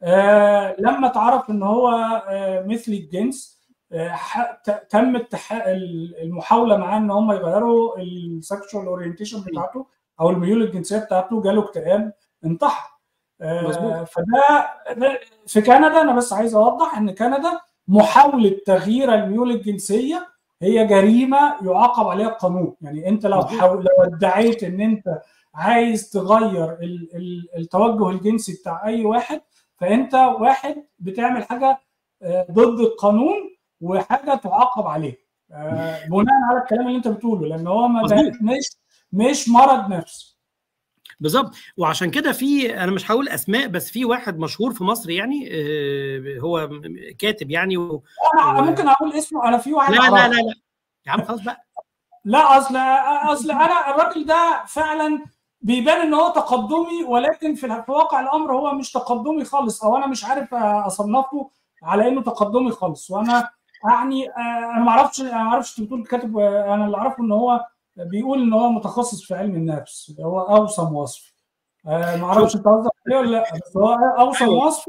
آه لما اتعرف ان هو آه مثلي الجنس آه ح- ت- تم اتحا- ال- المحاوله معاه ان هم يغيروا السكشوال اورينتيشن بتاعته او الميول الجنسيه بتاعته جاله اكتئاب انتحر آه مظبوط. فده ده- في كندا انا بس عايز اوضح ان كندا محاوله تغيير الميول الجنسيه هي جريمه يعاقب عليها القانون يعني انت لو مظبوط. حاول لو ادعيت ان انت عايز تغير ال- ال- التوجه الجنسي بتاع اي واحد فانت واحد بتعمل حاجه آه، ضد القانون وحاجه تعاقب عليها آه، بناء على الكلام اللي انت بتقوله لان هو ما ده مظبوط. مش مش مرض نفسي بالظبط وعشان كده في انا مش هقول اسماء بس في واحد مشهور في مصر يعني آه، هو م- كاتب يعني و... انا و- ممكن اقول اسمه انا في واحد لا لا أعرفه. لا لا يا عم خلاص بقى لا اصل اصل انا الراجل ده فعلا بيبان ان هو تقدمي ولكن في في واقع الامر هو مش تقدمي خالص او انا مش عارف اصنفه على انه تقدمي خالص وانا يعني آه، انا ما اعرفش انا ما اعرفش انت بتقول كاتب آه، انا اللي اعرفه ان هو بيقول ان هو متخصص في علم النفس هو اوسم وصف آه، ما اعرفش انت قصدك عليه ولا لا بس هو اوسم أيوة. وصف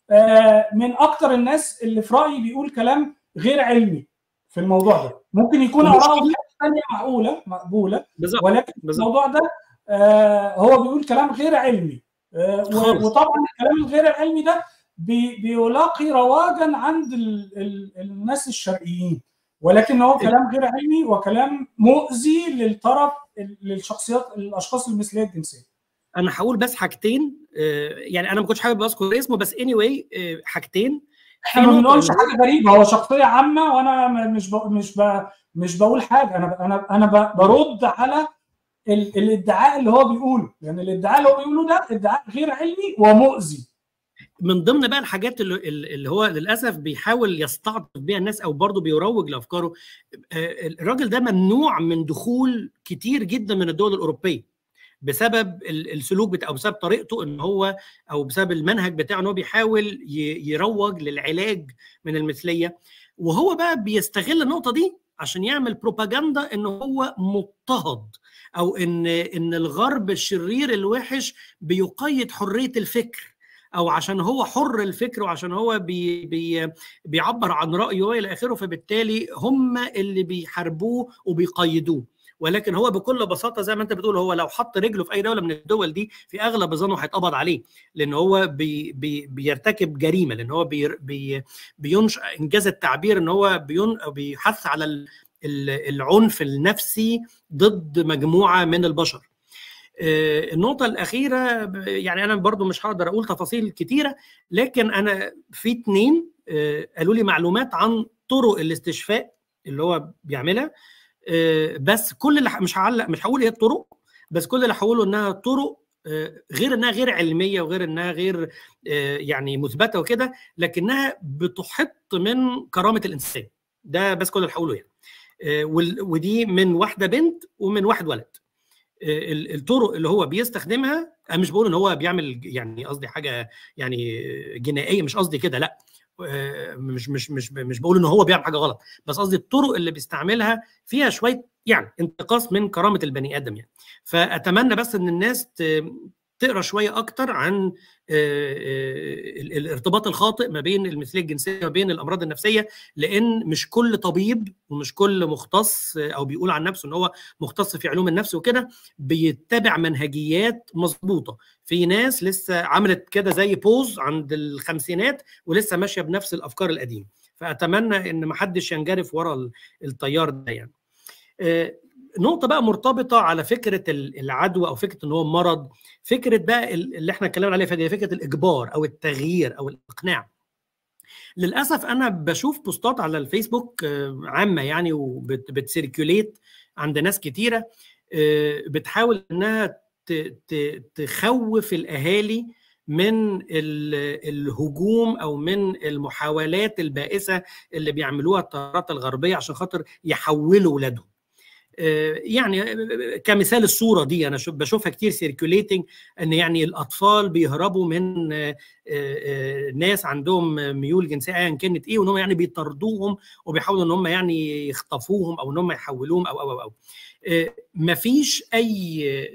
آه، من اكتر الناس اللي في رايي بيقول كلام غير علمي في الموضوع ده ممكن يكون ومش اراءه كده. في حته ثانيه معقوله مقبوله بالظبط ولكن في بالظبط. الموضوع ده آه، هو بيقول كلام غير علمي آه، و- خالص. وطبعا الكلام الغير العلمي ده بي- بيلاقي رواجا عند ال ال الناس الشرقيين ولكن هو كلام غير علمي وكلام مؤذي للطرف للشخصيات الاشخاص المثليه الجنسيه انا هقول بس حاجتين آه، يعني انا ما كنتش حابب اذكر اسمه بس اني anyway, آه، حاجتين احنا ما نقطة بنقولش إن- حاجه غريبه هو شخصيه عامه وانا م- مش ب... مش ب... مش بقول حاجه انا انا انا ب... برد على ال... الادعاء اللي هو بيقوله لان الادعاء اللي هو بيقوله ده ادعاء غير علمي ومؤذي من ضمن بقى الحاجات اللي, اللي هو للاسف بيحاول يستعطف بيها الناس او برضه بيروج لافكاره آه، الراجل ده ممنوع من دخول كتير جدا من الدول الاوروبيه بسبب ال- السلوك بتاعه او بسبب طريقته ان هو او بسبب المنهج بتاعه ان هو بيحاول ي- يروج للعلاج من المثليه وهو بقى بيستغل النقطه دي عشان يعمل بروباجندا ان هو مضطهد او ان ان الغرب الشرير الوحش بيقيد حريه الفكر او عشان هو حر الفكر وعشان هو بي بي بيعبر عن رايه والى اخره فبالتالي هم اللي بيحاربوه وبيقيدوه ولكن هو بكل بساطه زي ما انت بتقول هو لو حط رجله في اي دوله من الدول دي في اغلب ظنه هيتقبض عليه لان هو بي بي بيرتكب جريمه لان هو بي بي بينشأ انجاز التعبير ان هو بين بيحث على ال- ال- العنف النفسي ضد مجموعه من البشر آه، النقطة الأخيرة ب- يعني أنا برضو مش هقدر أقول تفاصيل كتيرة لكن أنا في اتنين آه، قالوا لي معلومات عن طرق الاستشفاء اللي هو بيعملها آه، بس كل اللي ح- مش هعلق مش هقول ايه الطرق بس كل اللي هقوله انها طرق آه، غير انها غير علميه وغير انها غير آه، يعني مثبته وكده لكنها بتحط من كرامه الانسان ده بس كل اللي هقوله يعني آه، وال- ودي من واحده بنت ومن واحد ولد آه، ال- الطرق اللي هو بيستخدمها انا مش بقول ان هو بيعمل يعني قصدي حاجه يعني جنائيه مش قصدي كده لا آه، مش مش مش مش بقول ان هو بيعمل حاجه غلط بس قصدي الطرق اللي بيستعملها فيها شويه يعني انتقاص من كرامه البني ادم يعني فاتمنى بس ان الناس ت- تقرا شويه اكتر عن الارتباط الخاطئ ما بين المثليه الجنسيه وما بين الامراض النفسيه لان مش كل طبيب ومش كل مختص او بيقول عن نفسه ان هو مختص في علوم النفس وكده بيتبع منهجيات مظبوطه في ناس لسه عملت كده زي بوز عند الخمسينات ولسه ماشيه بنفس الافكار القديمه فاتمنى ان ما حدش ينجرف ورا التيار ده يعني نقطة بقى مرتبطة على فكرة العدوى أو فكرة إن هو مرض، فكرة بقى اللي إحنا اتكلمنا عليها فدي فكرة الإجبار أو التغيير أو الإقناع. للأسف أنا بشوف بوستات على الفيسبوك عامة يعني وبتسيركيوليت عند ناس كتيرة بتحاول إنها تخوف الأهالي من الهجوم او من المحاولات البائسه اللي بيعملوها الطيارات الغربيه عشان خاطر يحولوا ولادهم. يعني كمثال الصوره دي انا بشوفها كتير سيركوليتنج ان يعني الاطفال بيهربوا من ناس عندهم ميول جنسيه ايا كانت ايه وان هم يعني بيطردوهم وبيحاولوا ان هم يعني يخطفوهم او ان هم يحولوهم او او او, أو. مفيش اي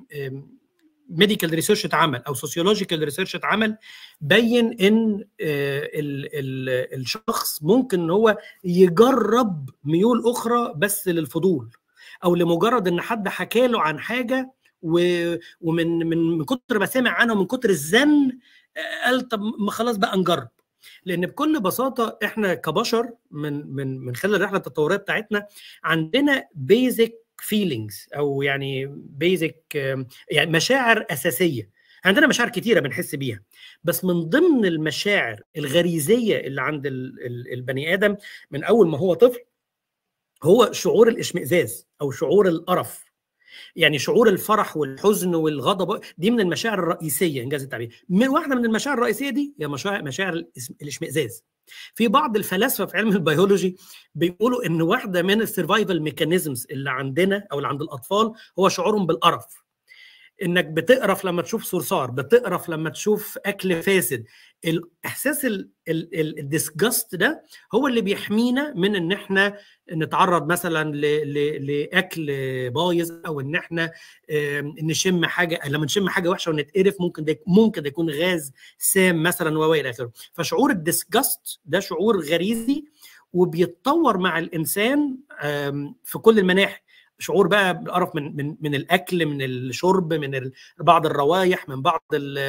ميديكال ريسيرش اتعمل او سوسيولوجيكال ريسيرش اتعمل بين ان ال ال الشخص ممكن ان هو يجرب ميول اخرى بس للفضول او لمجرد ان حد حكى له عن حاجه ومن من من كتر ما سمع عنها ومن كتر الزن قال طب ما خلاص بقى نجرب لان بكل بساطه احنا كبشر من من من خلال الرحله التطوريه بتاعتنا عندنا بيزك فيلينجز او يعني بيزك يعني مشاعر اساسيه عندنا مشاعر كتيره بنحس بيها بس من ضمن المشاعر الغريزيه اللي عند البني ادم من اول ما هو طفل هو شعور الاشمئزاز او شعور القرف يعني شعور الفرح والحزن والغضب دي من المشاعر الرئيسيه انجاز التعبير من واحده من المشاعر الرئيسيه دي هي مشاعر مشاعر الاشمئزاز في بعض الفلاسفه في علم البيولوجي بيقولوا ان واحده من السرفايفل ميكانيزمز اللي عندنا او اللي عند الاطفال هو شعورهم بالقرف انك بتقرف لما تشوف صرصار بتقرف لما تشوف اكل فاسد الاحساس الديسجاست ده هو اللي بيحمينا من ان احنا نتعرض مثلا لاكل بايظ او ان احنا نشم حاجه لما نشم حاجه وحشه ونتقرف ممكن ده ممكن ده يكون غاز سام مثلا والى اخره فشعور الديسجاست ده شعور غريزي وبيتطور مع الانسان في كل المناحي شعور بقى بالقرف من من من الاكل من الشرب من بعض الروائح من بعض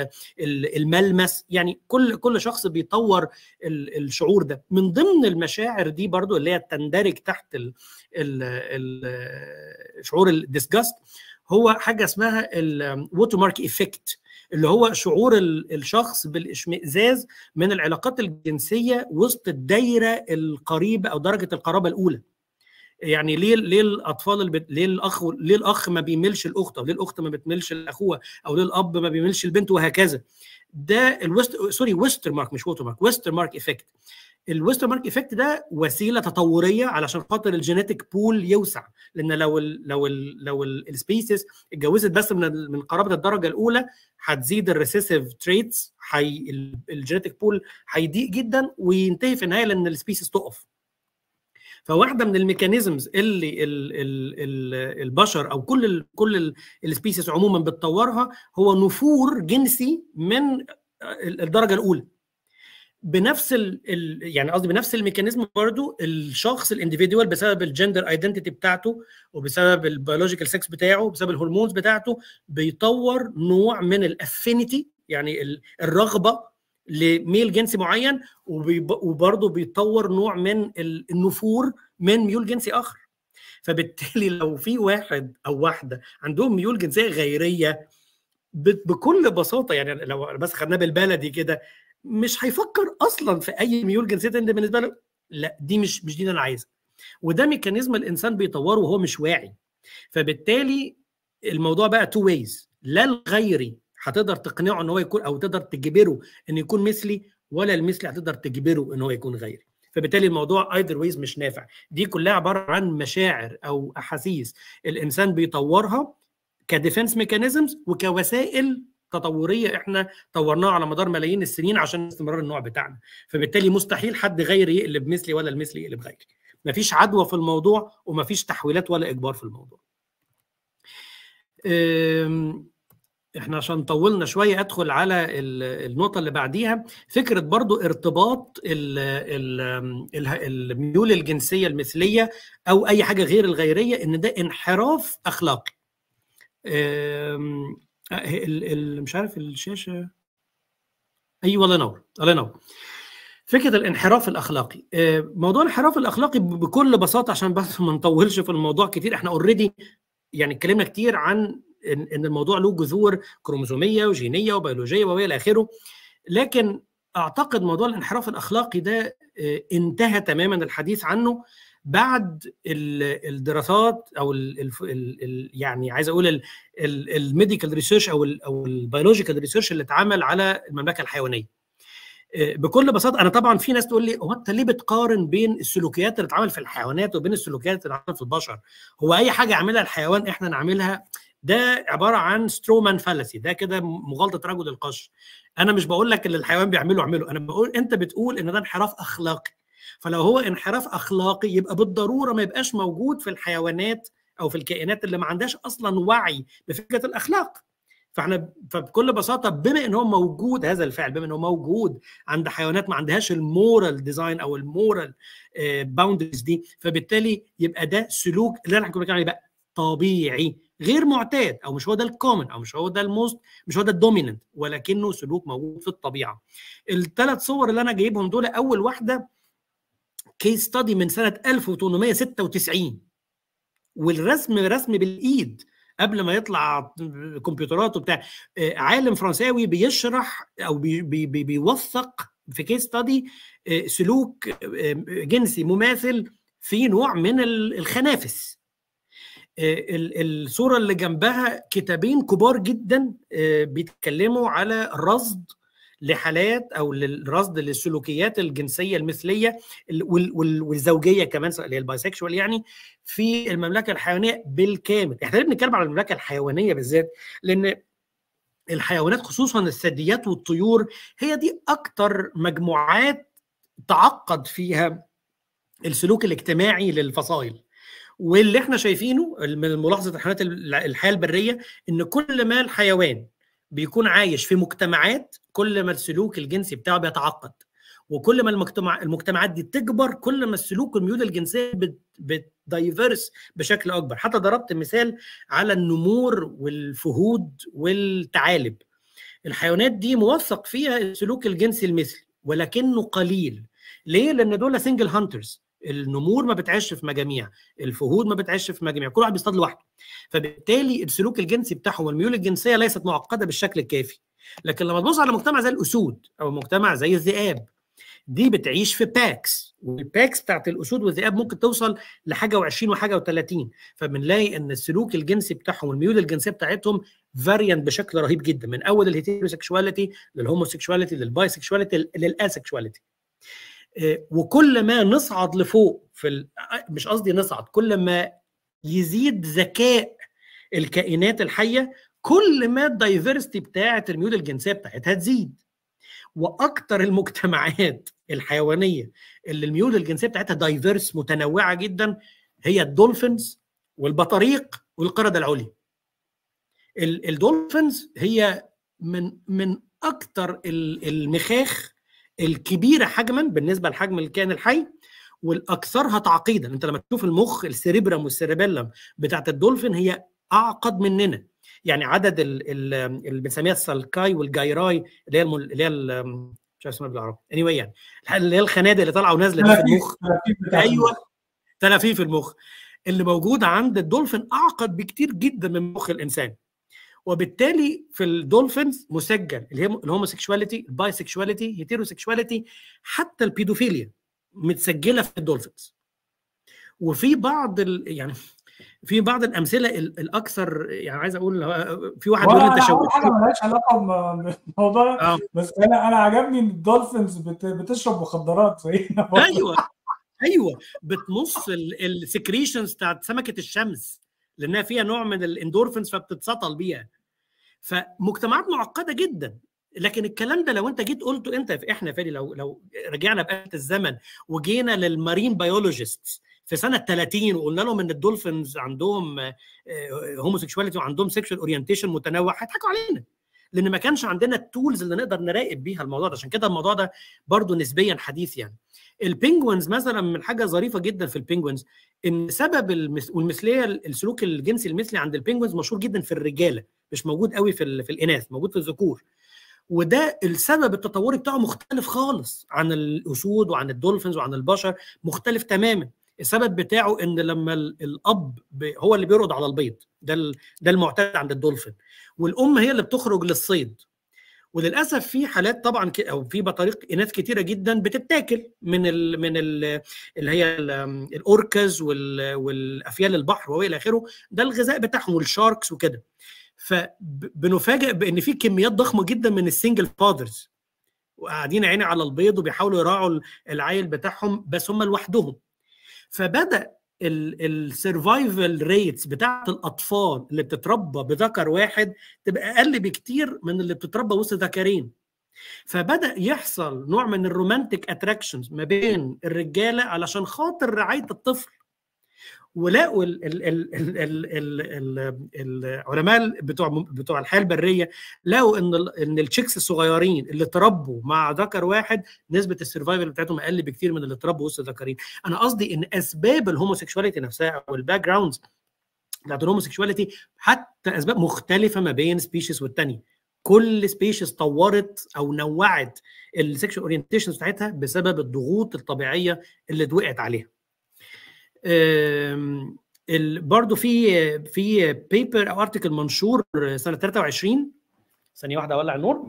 الملمس يعني كل كل شخص بيطور الشعور ده من ضمن المشاعر دي برضو اللي هي تندرج تحت ال ال ال شعور الديسجاست هو حاجه اسمها الووتر مارك ايفكت اللي هو شعور الشخص بالاشمئزاز من العلاقات الجنسيه وسط الدايره القريبه او درجه القرابه الاولى يعني ليه ليه الاطفال اللي بت... ليه الاخ ليه الاخ ما بيميلش الاخت او ليه الاخت ما بتميلش لاخوها او ليه الاب ما بيميلش البنت وهكذا ده الوست سوري ويستر مارك مش ووتر مارك ويستر مارك ايفكت الويستر مارك ايفكت ده وسيله تطوريه علشان خاطر الجينيتك بول يوسع لان لو ال لو ال لو السبيسيس اتجوزت بس من من قرابه الدرجه الاولى هتزيد الريسيسيف تريتس حي الجينيتك بول هيضيق جدا وينتهي في النهايه لان السبيسيس تقف فواحده من الميكانيزمز اللي ال ال ال البشر او كل ال كل السبيسيس عموما بتطورها هو نفور جنسي من الدرجه الاولى بنفس ال ال يعني قصدي بنفس الميكانيزم برضو الشخص الانديفيدوال بسبب الجندر ايدنتيتي بتاعته وبسبب البيولوجيكال سكس بتاعه وبسبب الهرمونز بتاعته بيطور نوع من الافينيتي يعني الرغبه لميل جنسي معين وبرضه بيطور نوع من النفور من ميول جنسي اخر فبالتالي لو في واحد او واحده عندهم ميول جنسيه غيريه بكل بساطه يعني لو بس خدناه بالبلدي كده مش هيفكر اصلا في اي ميول جنسيه انت بالنسبه له لا دي مش مش دي اللي انا عايزها وده ميكانيزم الانسان بيطوره وهو مش واعي فبالتالي الموضوع بقى تو ويز لا الغيري هتقدر تقنعه ان هو يكون او تقدر تجبره انه يكون مثلي ولا المثلي هتقدر تجبره ان هو يكون غيري فبالتالي الموضوع ايذر ويز مش نافع دي كلها عباره عن مشاعر او احاسيس الانسان بيطورها كديفنس ميكانيزمز وكوسائل تطوريه احنا طورناها على مدار ملايين السنين عشان استمرار النوع بتاعنا فبالتالي مستحيل حد غيري يقلب مثلي ولا المثلي يقلب غيري مفيش عدوى في الموضوع ومفيش تحويلات ولا اجبار في الموضوع احنا عشان طولنا شويه ادخل على ال- النقطه اللي بعديها فكره برضو ارتباط ال ال ال الميول الجنسيه المثليه او اي حاجه غير الغيريه ان ده انحراف اخلاقي أم، ال- ال- مش عارف الشاشه ايوه الله ينور الله ينور فكره الانحراف الاخلاقي أه، موضوع الانحراف الاخلاقي ب- بكل بساطه عشان بس ما نطولش في الموضوع كتير احنا اوريدي يعني اتكلمنا كتير عن ان إن الموضوع له جذور كروموزوميه وجينيه وبيولوجيه والى اخره لكن اعتقد موضوع الانحراف الاخلاقي ده آه، انتهى تماما الحديث عنه بعد ال- الدراسات او ال ال ال يعني عايز اقول الميديكال ريسيرش او ال او البيولوجيكال ريسيرش اللي اتعمل على المملكه الحيوانيه آه، بكل بساطه انا طبعا في ناس تقول لي هو انت ليه بتقارن بين السلوكيات اللي اتعمل في الحيوانات وبين السلوكيات اللي اتعمل في البشر هو اي حاجه يعملها الحيوان احنا نعملها ده عباره عن سترومان فالسي ده كده مغالطه رجل القش انا مش بقول لك اللي الحيوان بيعمله اعمله انا بقول انت بتقول ان ده انحراف اخلاقي فلو هو انحراف اخلاقي يبقى بالضروره ما يبقاش موجود في الحيوانات او في الكائنات اللي ما عندهاش اصلا وعي بفكره الاخلاق فاحنا فبكل بساطه بما ان هو موجود هذا الفعل بما ان هو موجود عند حيوانات ما عندهاش المورال ديزاين او المورال باوندريز دي فبالتالي يبقى ده سلوك اللي احنا كنا بنتكلم عليه بقى طبيعي غير معتاد او مش هو ده الكومن او مش هو ده الموست مش هو ده الدوميننت ولكنه سلوك موجود في الطبيعه الثلاث صور اللي انا جايبهم دول اول واحده كيس ستادي من سنه 1896 والرسم رسم بالايد قبل ما يطلع كمبيوترات وبتاع آه، عالم فرنساوي بيشرح او بي بي بي بيوثق في كيس ستادي سلوك آه، جنسي مماثل في نوع من ال- الخنافس آه، ال- الصوره اللي جنبها كتابين كبار جدا آه، بيتكلموا على رصد لحالات او للرصد للسلوكيات الجنسيه المثليه ال- وال- وال- والزوجيه كمان سواء اللي هي البايسكشوال يعني في المملكه الحيوانيه بالكامل احنا ليه بنتكلم على المملكه الحيوانيه بالذات لان الحيوانات خصوصا الثدييات والطيور هي دي اكتر مجموعات تعقد فيها السلوك الاجتماعي للفصائل واللي احنا شايفينه من ملاحظه الحيوانات الحياه البريه ان كل ما الحيوان بيكون عايش في مجتمعات كل ما السلوك الجنسي بتاعه بيتعقد وكل ما المجتمع المجتمعات دي تكبر كل ما السلوك والميول الجنسيه بت بتدايفرس بشكل اكبر حتى ضربت مثال على النمور والفهود والثعالب الحيوانات دي موثق فيها السلوك الجنسي المثلي ولكنه قليل ليه لان دول سنجل هانترز النمور ما بتعيش في مجاميع الفهود ما بتعيش في مجاميع كل واحد بيصطاد لوحده فبالتالي السلوك الجنسي بتاعهم والميول الجنسيه ليست معقده بالشكل الكافي لكن لما تبص على مجتمع زي الاسود او مجتمع زي الذئاب دي بتعيش في باكس والباكس بتاعت الاسود والذئاب ممكن توصل لحاجه و20 وحاجه و30 فبنلاقي ان السلوك الجنسي بتاعهم والميول الجنسيه بتاعتهم فاريانت بشكل رهيب جدا من اول الهيتيروسexuality للهوموسيكشواليتي للبايسكشواليتي للاسكشواليتي وكل ما نصعد لفوق في ال... مش قصدي نصعد كل ما يزيد ذكاء الكائنات الحيه كل ما الدايفرستي بتاعه الميول الجنسيه بتاعتها تزيد واكثر المجتمعات الحيوانيه اللي الميول الجنسيه بتاعتها دايفرس متنوعه جدا هي الدولفينز والبطاريق والقرده العليا الدولفينز هي من من اكثر المخاخ الكبيره حجما بالنسبه لحجم الكائن الحي والاكثرها تعقيدا انت لما تشوف المخ السيريبرم والسيربيلم بتاعت الدولفين هي اعقد مننا يعني عدد اللي بنسميها السالكاي والجايراي اللي هي المل... اللي هي مش عارف اسمها بالعربي اني anyway يعني اللي هي الخنادق اللي طالعه ونازله في المخ ايوه تلافيف المخ اللي موجوده عند الدولفين اعقد بكتير جدا من مخ الانسان وبالتالي في الدولفينز مسجل اللي هي الهوموسيكشواليتي البايسكشواليتي هيتيروسيكشواليتي حتى البيدوفيليا متسجله في الدولفينز وفي بعض ال... يعني في بعض الامثله الاكثر يعني عايز اقول في واحد بيقول انت شوقت حاجه مالهاش علاقه بالموضوع آه. بس انا انا عجبني ان الدولفينز بت... بتشرب مخدرات ايوه ايوه بتمص السكريشنز بتاعت سمكه الشمس لانها فيها نوع من الاندورفينز فبتتسطل بيها فمجتمعات معقده جدا لكن الكلام ده لو انت جيت قلته انت في احنا فادي لو لو رجعنا بآلة الزمن وجينا للمارين بيولوجيست في سنه 30 وقلنا لهم ان الدولفينز عندهم هوموسيكشواليتي وعندهم سيكشوال اورينتيشن متنوع هيضحكوا علينا لان ما كانش عندنا التولز اللي نقدر نراقب بيها الموضوع ده عشان كده الموضوع ده برضو نسبيا حديث يعني البينجوينز مثلا من حاجه ظريفه جدا في البينجوينز ان سبب المس... والمثليه السلوك الجنسي المثلي عند البينجوينز مشهور جدا في الرجاله مش موجود قوي في ال... في الاناث موجود في الذكور وده السبب التطوري بتاعه مختلف خالص عن الاسود وعن الدولفينز وعن البشر مختلف تماما السبب بتاعه ان لما الاب هو اللي بيرقد على البيض ده ده المعتاد عند الدولفين والام هي اللي بتخرج للصيد وللاسف في حالات طبعا او في بطريق اناث كتيره جدا بتتاكل من ال من ال اللي هي الاوركاز والافيال البحر والى اخره ده الغذاء بتاعهم والشاركس وكده فبنفاجئ بان في كميات ضخمه جدا من السنجل فاذرز وقاعدين عيني على البيض وبيحاولوا يراعوا العيل بتاعهم بس هم لوحدهم فبدا السرفايفل ريتس بتاعت الاطفال اللي بتتربى بذكر واحد تبقى اقل بكتير من اللي بتتربى وسط ذكرين فبدا يحصل نوع من الرومانتيك اتراكشنز ما بين الرجاله علشان خاطر رعايه الطفل ولقوا ال ال ال ال ال ال العلماء بتوع بتوع الحياه البريه لقوا ان ان التشيكس الصغيرين اللي تربوا مع ذكر واحد نسبه السرفايفل بتاعتهم اقل بكتير من اللي تربوا وسط ذكرين انا قصدي ان اسباب الهوموسيكشواليتي نفسها او الباك جراوندز بتاعت الهوموسيكشواليتي حتى اسباب مختلفه ما بين سبيشيز والتانيه كل سبيشيز طورت او نوعت السكشوال اورينتيشن بتاعتها بسبب الضغوط الطبيعيه اللي اتوقعت عليها برضه في في بيبر او ارتكل منشور سنه 23 ثانيه واحده اولع النور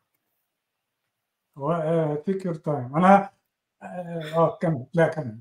هو تيك يور تايم انا اه كمل لا كمل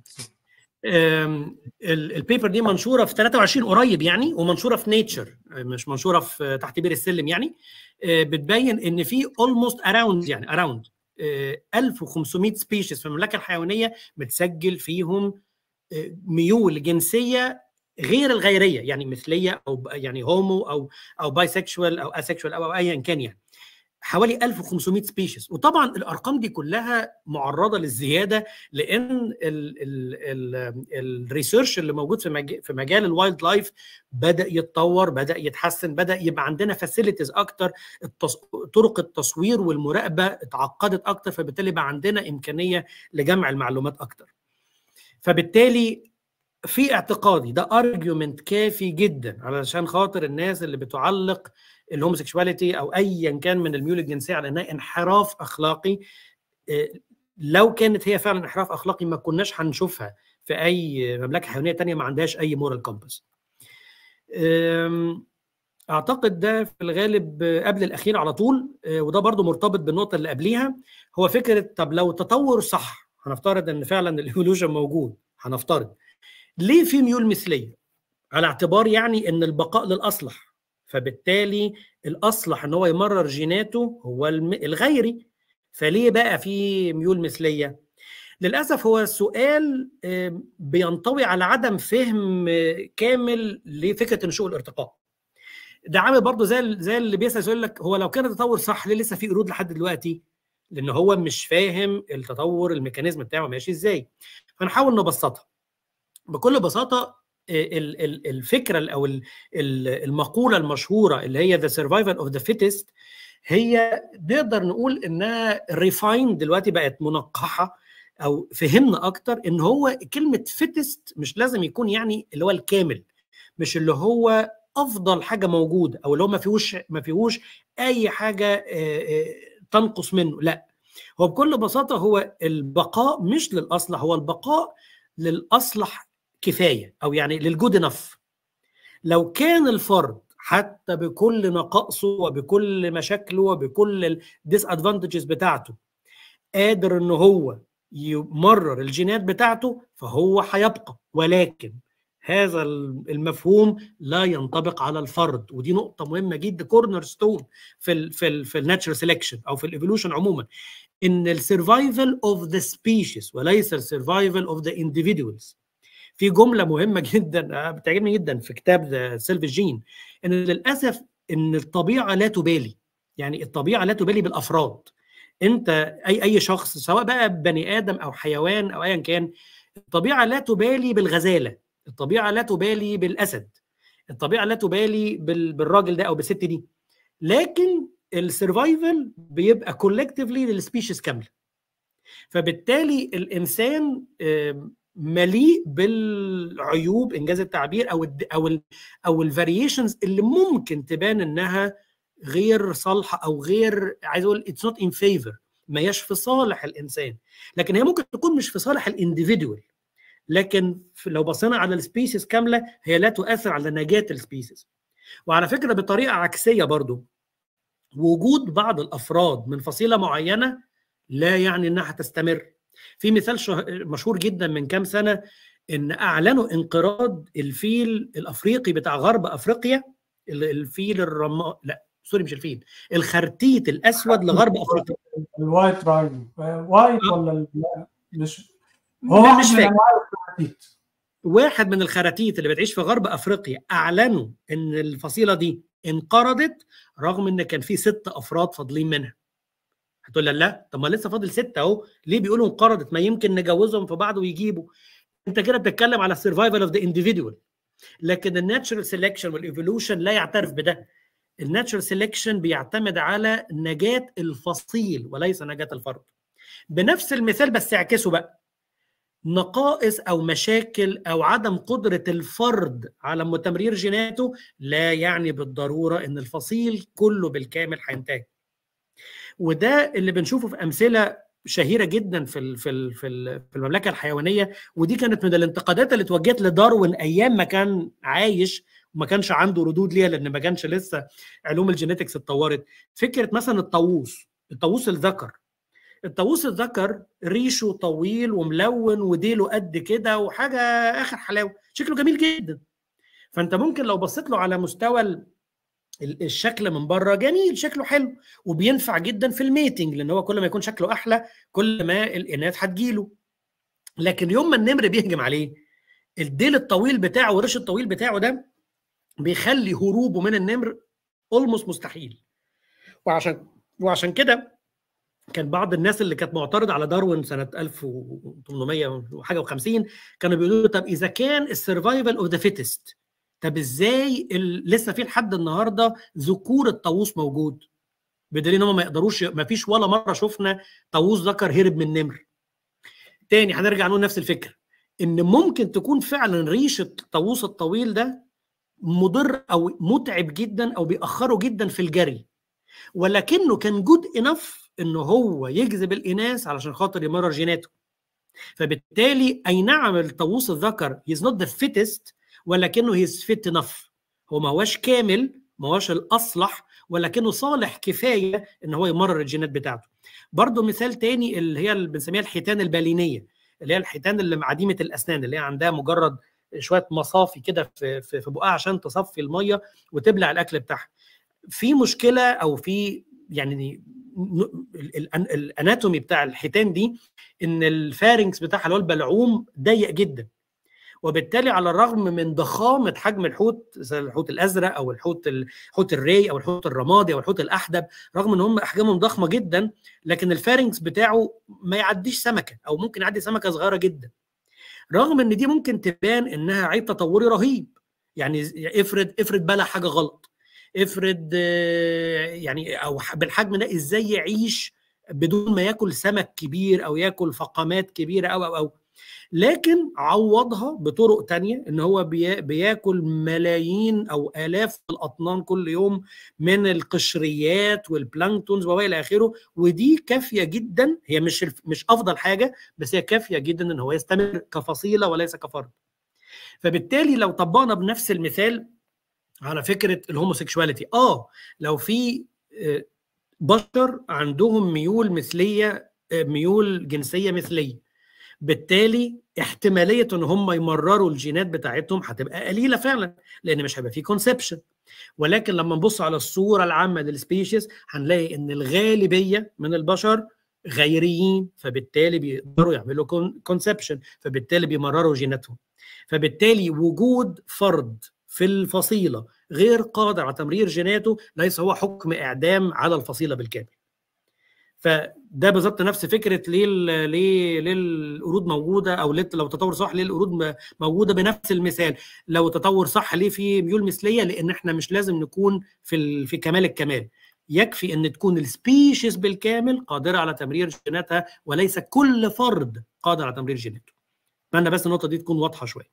البيبر دي منشوره في 23 قريب يعني ومنشوره في نيتشر مش منشوره في تحت بير السلم يعني بتبين ان في اولموست اراوند يعني اراوند 1500 سبيشيز في المملكه الحيوانيه متسجل فيهم ميول جنسيه غير الغيريه يعني مثليه او يعني هومو او او بايسكشوال او اسكشوال او ايا كان يعني حوالي 1500 سبيشيز وطبعا الارقام دي كلها معرضه للزياده لان الريسيرش اللي موجود في مجال في مجال الوايلد لايف بدا يتطور بدا يتحسن بدا يبقى عندنا فاسيلتيز اكتر التص... طرق التصوير والمراقبه اتعقدت اكتر فبالتالي بقى عندنا امكانيه لجمع المعلومات اكتر فبالتالي في اعتقادي ده ارجيومنت كافي جدا علشان خاطر الناس اللي بتعلق الهوموسيكشواليتي او ايا كان من الميول الجنسيه على انها انحراف اخلاقي لو كانت هي فعلا انحراف اخلاقي ما كناش هنشوفها في اي مملكه حيوانيه تانية ما عندهاش اي مورال كومباس اعتقد ده في الغالب قبل الاخير على طول وده برضو مرتبط بالنقطه اللي قبليها هو فكره طب لو التطور صح هنفترض ان فعلا الايفولوشن موجود هنفترض ليه في ميول مثليه على اعتبار يعني ان البقاء للاصلح فبالتالي الاصلح ان هو يمرر جيناته هو الغيري فليه بقى في ميول مثليه للاسف هو السؤال بينطوي على عدم فهم كامل لفكره نشوء الارتقاء ده عامل برضه زي زي اللي بيسال يقول لك هو لو كان التطور صح ليه لسه في قرود لحد دلوقتي لان هو مش فاهم التطور الميكانيزم بتاعه ماشي ازاي فنحاول نبسطها بكل بساطه الفكره او المقوله المشهوره اللي هي ذا سرفايفل اوف ذا فيتست هي نقدر نقول انها ريفاين دلوقتي بقت منقحه او فهمنا اكتر ان هو كلمه فيتست مش لازم يكون يعني اللي هو الكامل مش اللي هو افضل حاجه موجوده او اللي هو ما فيهوش ما فيهوش اي حاجه تنقص منه لا هو بكل بساطه هو البقاء مش للاصلح هو البقاء للاصلح كفايه او يعني للجود انف لو كان الفرد حتى بكل نقائصه وبكل مشاكله وبكل الديس ادفانتجز بتاعته قادر ان هو يمرر الجينات بتاعته فهو هيبقى ولكن هذا المفهوم لا ينطبق على الفرد ودي نقطة مهمة جدا كورنر ستون في ال في ال في الناتشرال سيلكشن او في الايفولوشن عموما ان السرفايفل اوف ذا سبيشيز وليس السرفايفل اوف ذا individuals في جملة مهمة جدا بتعجبني جدا في كتاب ذا سيلف جين ان للاسف ان الطبيعة لا تبالي يعني الطبيعة لا تبالي بالافراد انت اي اي شخص سواء بقى بني ادم او حيوان او ايا كان الطبيعه لا تبالي بالغزاله الطبيعه لا تبالي بالاسد الطبيعه لا تبالي بال... بالراجل ده او بالست دي لكن السرفايفل بيبقى كولكتيفلي للسبيشيز كامله فبالتالي الانسان مليء بالعيوب انجاز التعبير او ال او ال او الفاريشنز اللي ممكن تبان انها غير صالحه او غير عايز اقول اتس نوت ان فيفور ما هياش في صالح الانسان لكن هي ممكن تكون مش في صالح الانديفيدوال لكن لو بصينا على السبيسيز كامله هي لا تؤثر على نجاه السبيسيز وعلى فكره بطريقه عكسيه برضو وجود بعض الافراد من فصيله معينه لا يعني انها هتستمر في مثال مشهور جدا من كام سنه ان اعلنوا انقراض الفيل الافريقي بتاع غرب افريقيا الفيل الرما لا سوري مش الفيل الخرتيت الاسود لغرب افريقيا الوايت راين وايت ولا مش هو مش فاكر واحد من الخراتيت اللي بتعيش في غرب افريقيا اعلنوا ان الفصيله دي انقرضت رغم ان كان في ست افراد فاضلين منها هتقول لا طب ما لسه فاضل ستة اهو ليه بيقولوا انقرضت ما يمكن نجوزهم في بعض ويجيبوا انت كده بتتكلم على السرفايفل اوف ذا انديفيدوال لكن الناتشرال سيلكشن والايفولوشن لا يعترف بده الناتشرال سيلكشن بيعتمد على نجاة الفصيل وليس نجاة الفرد بنفس المثال بس اعكسه بقى نقائص او مشاكل او عدم قدره الفرد على تمرير جيناته لا يعني بالضروره ان الفصيل كله بالكامل هينتهي وده اللي بنشوفه في امثله شهيره جدا في في في المملكه الحيوانيه ودي كانت من الانتقادات اللي اتوجهت لداروين ايام ما كان عايش وما كانش عنده ردود ليها لان ما كانش لسه علوم الجينيتكس اتطورت فكره مثلا الطاووس الطاووس الذكر الطاووس الذكر ريشه طويل وملون وديله قد كده وحاجه اخر حلاوه شكله جميل جدا فانت ممكن لو بصيت له على مستوى الشكل من بره جميل شكله حلو وبينفع جدا في الميتنج لان هو كل ما يكون شكله احلى كل ما الاناث هتجيله لكن يوم ما النمر بيهجم عليه الديل الطويل بتاعه والريش الطويل بتاعه ده بيخلي هروبه من النمر اولموست مستحيل وعشان وعشان كده كان بعض الناس اللي كانت معترضه على داروين سنه 1800 وحاجه و50 كانوا بيقولوا طب اذا كان السرفايفل اوف ذا فيتست طب ازاي لسه في لحد النهارده ذكور الطاووس موجود بدليل ان هم ما يقدروش ما فيش ولا مره شفنا طاووس ذكر هرب من نمر تاني هنرجع نقول نفس الفكره ان ممكن تكون فعلا ريش الطاووس الطويل ده مضر او متعب جدا او بيأخره جدا في الجري ولكنه كان جود انف ان هو يجذب الاناث علشان خاطر يمرر جيناته فبالتالي اي نعم الطاووس الذكر هيز نوت ذا فيتست ولكنه هيز فيت انف هو ما هوش كامل ما هوش الاصلح ولكنه صالح كفايه ان هو يمرر الجينات بتاعته برضه مثال تاني اللي هي اللي بنسميها الحيتان البالينيه اللي هي الحيتان اللي عديمه الاسنان اللي هي عندها مجرد شويه مصافي كده في في, في بقها عشان تصفي الميه وتبلع الاكل بتاعها في مشكله او في يعني الاناتومي بتاع الحيتان دي ان الفارنكس بتاعها اللي هو البلعوم ضيق جدا وبالتالي على الرغم من ضخامه حجم الحوت زي الحوت الازرق او الحوت الحوت الري او الحوت الرمادي او الحوت الاحدب رغم ان هم احجامهم ضخمه جدا لكن الفارنكس بتاعه ما يعديش سمكه او ممكن يعدي سمكه صغيره جدا رغم ان دي ممكن تبان انها عيب تطوري رهيب يعني افرض افرض بلع حاجه غلط افرض يعني او بالحجم ده ازاي يعيش بدون ما ياكل سمك كبير او ياكل فقامات كبيره او او او لكن عوضها بطرق تانية ان هو بياكل ملايين او الاف الاطنان كل يوم من القشريات والبلانكتونز والى اخره ودي كافيه جدا هي مش مش افضل حاجه بس هي كافيه جدا ان هو يستمر كفصيله وليس كفرد فبالتالي لو طبقنا بنفس المثال على فكره الهوموسيكشواليتي اه لو في بشر عندهم ميول مثليه ميول جنسيه مثليه بالتالي احتماليه ان هم يمرروا الجينات بتاعتهم هتبقى قليله فعلا لان مش هيبقى في كونسبشن ولكن لما نبص على الصوره العامه للسبيشيز هنلاقي ان الغالبيه من البشر غيريين فبالتالي بيقدروا يعملوا كونسبشن فبالتالي بيمرروا جيناتهم فبالتالي وجود فرد في الفصيله غير قادر على تمرير جيناته ليس هو حكم اعدام على الفصيله بالكامل فده بالظبط نفس فكره ليه ال- ليه ليه القرود موجوده او ليه لو تطور صح ليه القرود م- موجوده بنفس المثال لو تطور صح ليه في ميول مثليه لان احنا مش لازم نكون في ال- في كمال الكمال يكفي ان تكون السبيشيز بالكامل قادره على تمرير جيناتها وليس كل فرد قادر على تمرير جيناته اتمنى بس النقطه دي تكون واضحه شويه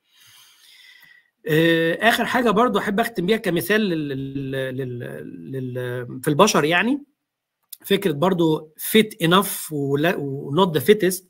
آه، اخر حاجه برضو احب اختم بيها كمثال لل... لل... لل... لل... في البشر يعني فكره برضو فيت انف ونوت ذا فيتست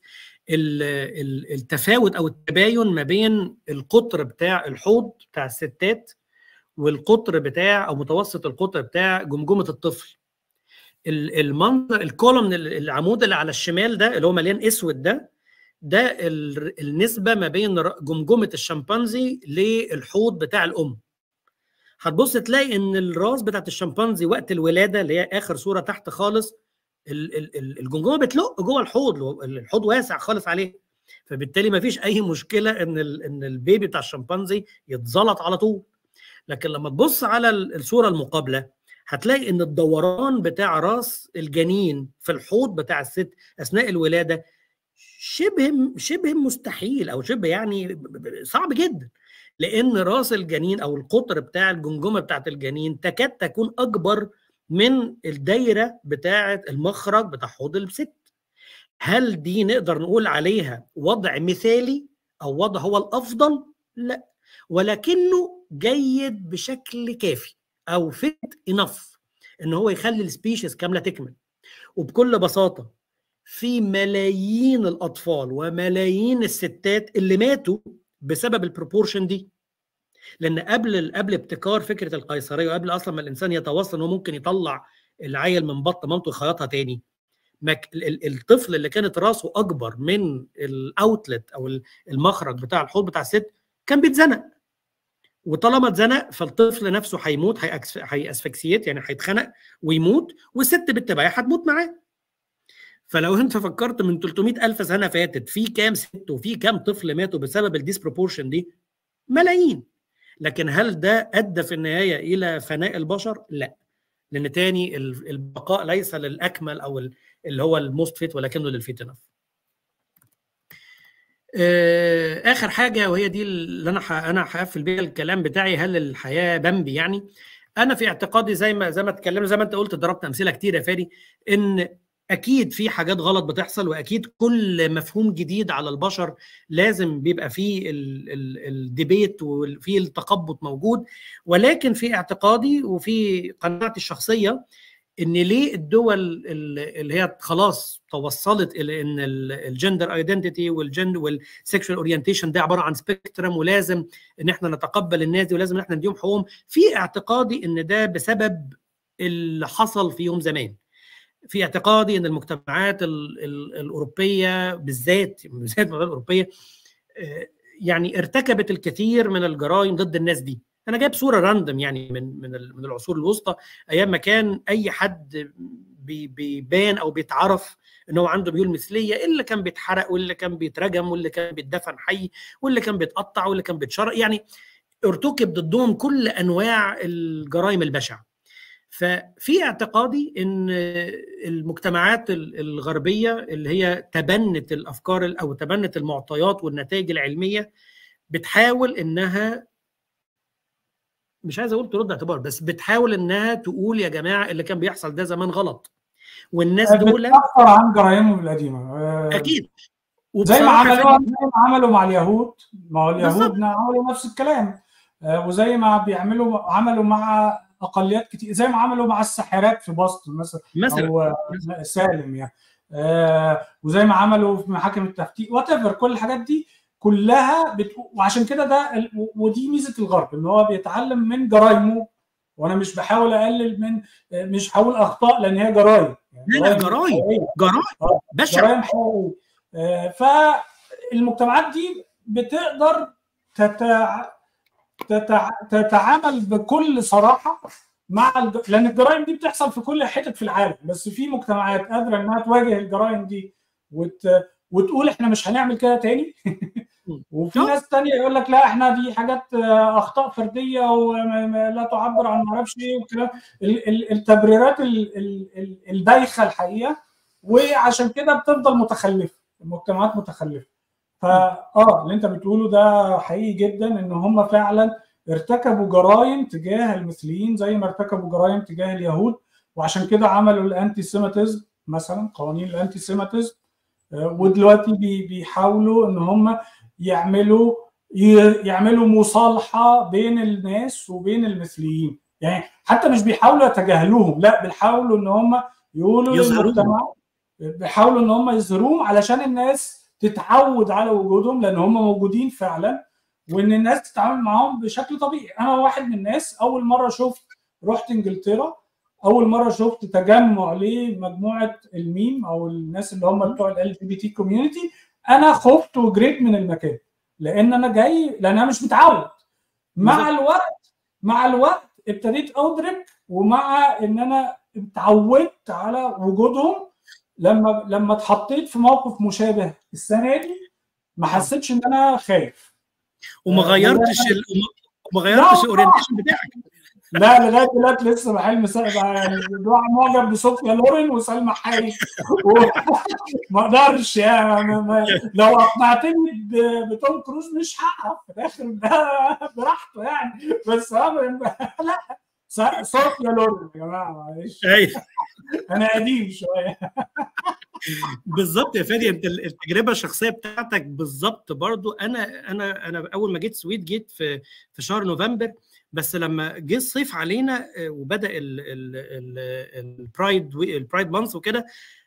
التفاوت او التباين ما بين القطر بتاع الحوض بتاع الستات والقطر بتاع او متوسط القطر بتاع جمجمه الطفل ال- المنظر الكولوم العمود اللي على الشمال ده اللي هو مليان اسود ده ده ال- النسبه ما بين ر- جمجمه الشمبانزي للحوض بتاع الام هتبص تلاقي ان الراس بتاعت الشمبانزي وقت الولاده اللي هي اخر صوره تحت خالص ال- ال- ال- الجمجمه بتلق جوه الحوض لو- الحوض واسع خالص عليه فبالتالي ما فيش اي مشكله ان ال- ان البيبي بتاع الشمبانزي يتزلط على طول لكن لما تبص على ال- الصوره المقابله هتلاقي ان الدوران بتاع راس الجنين في الحوض بتاع الست اثناء الولاده شبه شبه مستحيل او شبه يعني ب- ب- صعب جدا لان راس الجنين او القطر بتاع الجمجمه بتاعت الجنين تكاد تكون اكبر من الدايره بتاعه المخرج بتاع حوض الست هل دي نقدر نقول عليها وضع مثالي او وضع هو الافضل لا ولكنه جيد بشكل كافي او فيت انف ان هو يخلي السبيشيز كامله تكمل وبكل بساطه في ملايين الاطفال وملايين الستات اللي ماتوا بسبب البروبورشن دي لان قبل قبل ابتكار فكره القيصريه وقبل اصلا ما الانسان يتوصل انه ممكن يطلع العيل من بطن مامته يخيطها تاني مك... ال- ال- الطفل اللي كانت راسه اكبر من الاوتلت او ال- المخرج بتاع الحوض بتاع الست كان بيتزنق وطالما اتزنق فالطفل نفسه هيموت هيأكس- هيأسفكسيت يعني هيتخنق ويموت والست بالتبعية هتموت معاه فلو انت فكرت من 300 الف سنه فاتت في كام ست وفي كام طفل ماتوا بسبب الديسبروبورشن دي ملايين لكن هل ده ادى في النهايه الى فناء البشر لا لان تاني ال- البقاء ليس للاكمل او ال- اللي هو الموست فيت ولكنه للفيت انف آه، اخر حاجه وهي دي اللي انا ح- انا هقفل بيها الكلام بتاعي هل الحياه بامبي يعني انا في اعتقادي زي ما زي ما اتكلمنا زي ما انت قلت ضربت امثله كتير يا فادي ان اكيد في حاجات غلط بتحصل واكيد كل مفهوم جديد على البشر لازم بيبقى فيه الديبيت وفيه التخبط موجود ولكن في اعتقادي وفي قناعتي الشخصيه ان ليه الدول ال- اللي هي خلاص توصلت الى ان الجندر ايدنتيتي والجند والسكشوال اورينتيشن ده عباره عن سبيكترم ولازم ان احنا نتقبل الناس دي ولازم ان احنا نديهم حقوقهم في اعتقادي ان ده بسبب اللي حصل فيهم زمان في اعتقادي ان المجتمعات ال ال الاوروبيه بالذات بالذات المجتمعات الاوروبيه آه، يعني ارتكبت الكثير من الجرائم ضد الناس دي انا جايب صوره راندم يعني من من ال- من العصور الوسطى ايام ما كان اي حد بي- بيبان او بيتعرف ان هو عنده ميول مثليه اللي كان بيتحرق واللي كان بيترجم واللي كان بيتدفن حي واللي كان بيتقطع واللي كان بيتشرق يعني ارتكب ضدهم كل انواع الجرائم البشعه ففي اعتقادي ان المجتمعات ال- الغربيه اللي هي تبنت الافكار ال- او تبنت المعطيات والنتائج العلميه بتحاول انها مش عايز اقول ترد اعتبار بس بتحاول انها تقول يا جماعه اللي كان بيحصل ده زمان غلط والناس دول بتأثر عن جرائمهم القديمه آه، اكيد زي ما وبصراحة عملوها فادي- زي ما عملوا مع اليهود ما هو اليهود بالظبط. عملوا نفس الكلام آه، وزي ما بيعملوا عملوا مع اقليات كتير زي ما عملوا مع الساحرات في بoston مثلا مثلا او آه، سالم يعني آه، وزي ما عملوا في محاكم التفتيش وات ايفر كل الحاجات دي كلها بت... وعشان كده ده ال- ودي ميزه الغرب ان هو بيتعلم من جرايمه وانا مش بحاول اقلل من آه، مش هقول اخطاء لان هي جرايم يعني لا، لا، جرايم. حقيقية. جرائم آه، بشعه جرائم حقيقيه آه، فالمجتمعات دي بتقدر تتع... تتع... تتعامل بكل صراحه مع الج... لان الجرائم دي بتحصل في كل حتت في العالم بس في مجتمعات قادره انها تواجه الجرائم دي وت... وتقول احنا مش هنعمل كده تاني وفي آه. ناس تانية يقول لك لا احنا دي حاجات آه، اخطاء فرديه ولا تعبر عن ما اعرفش ايه والكلام ال- ال- التبريرات ال- ال- ال- البايخه الحقيقه وعشان كده بتفضل متخلفه المجتمعات متخلفه فاه اللي انت بتقوله ده حقيقي جدا ان هم فعلا ارتكبوا جرائم تجاه المثليين زي ما ارتكبوا جرائم تجاه اليهود وعشان كده عملوا الانتي سيماتيزم مثلا قوانين الانتي سيماتيزم ودلوقتي بيحاولوا ان هم يعملوا يعملوا مصالحه بين الناس وبين المثليين يعني حتى مش بيحاولوا يتجاهلوهم لا بيحاولوا ان هم يقولوا للمجتمع بيحاولوا ان هم يظهروهم علشان الناس تتعود على وجودهم لان هم موجودين فعلا وان الناس تتعامل معاهم بشكل طبيعي انا واحد من الناس اول مره شفت رحت انجلترا اول مره شفت تجمع لمجموعه الميم او الناس اللي هم بتوع ال جي بي تي كوميونتي انا خفت وجريت من المكان لان انا جاي لان انا مش متعود مع الوقت مع الوقت ابتديت ادرك ومع ان انا اتعودت على وجودهم لما لما اتحطيت في موقف مشابه السنه دي ما حسيتش ان انا خايف وما غيرتش ال... وما غيرتش الاورينتيشن بتاعك لا لغايه دلوقتي لسه بحلم يعني الواحد معجب بصوفيا لورين وسلمى حايك ما اقدرش يعني لو اقنعتني بتوم كروز مش هعرف في الاخر ده براحته يعني بس لا صوفيا لورين يا جماعه معلش انا قديم شويه بالظبط يا فادي انت التجربه الشخصيه بتاعتك بالظبط برضو انا انا انا اول ما جيت سويد جيت في في شهر نوفمبر بس لما جه الصيف علينا وبدا البرايد البرايد مانث وكده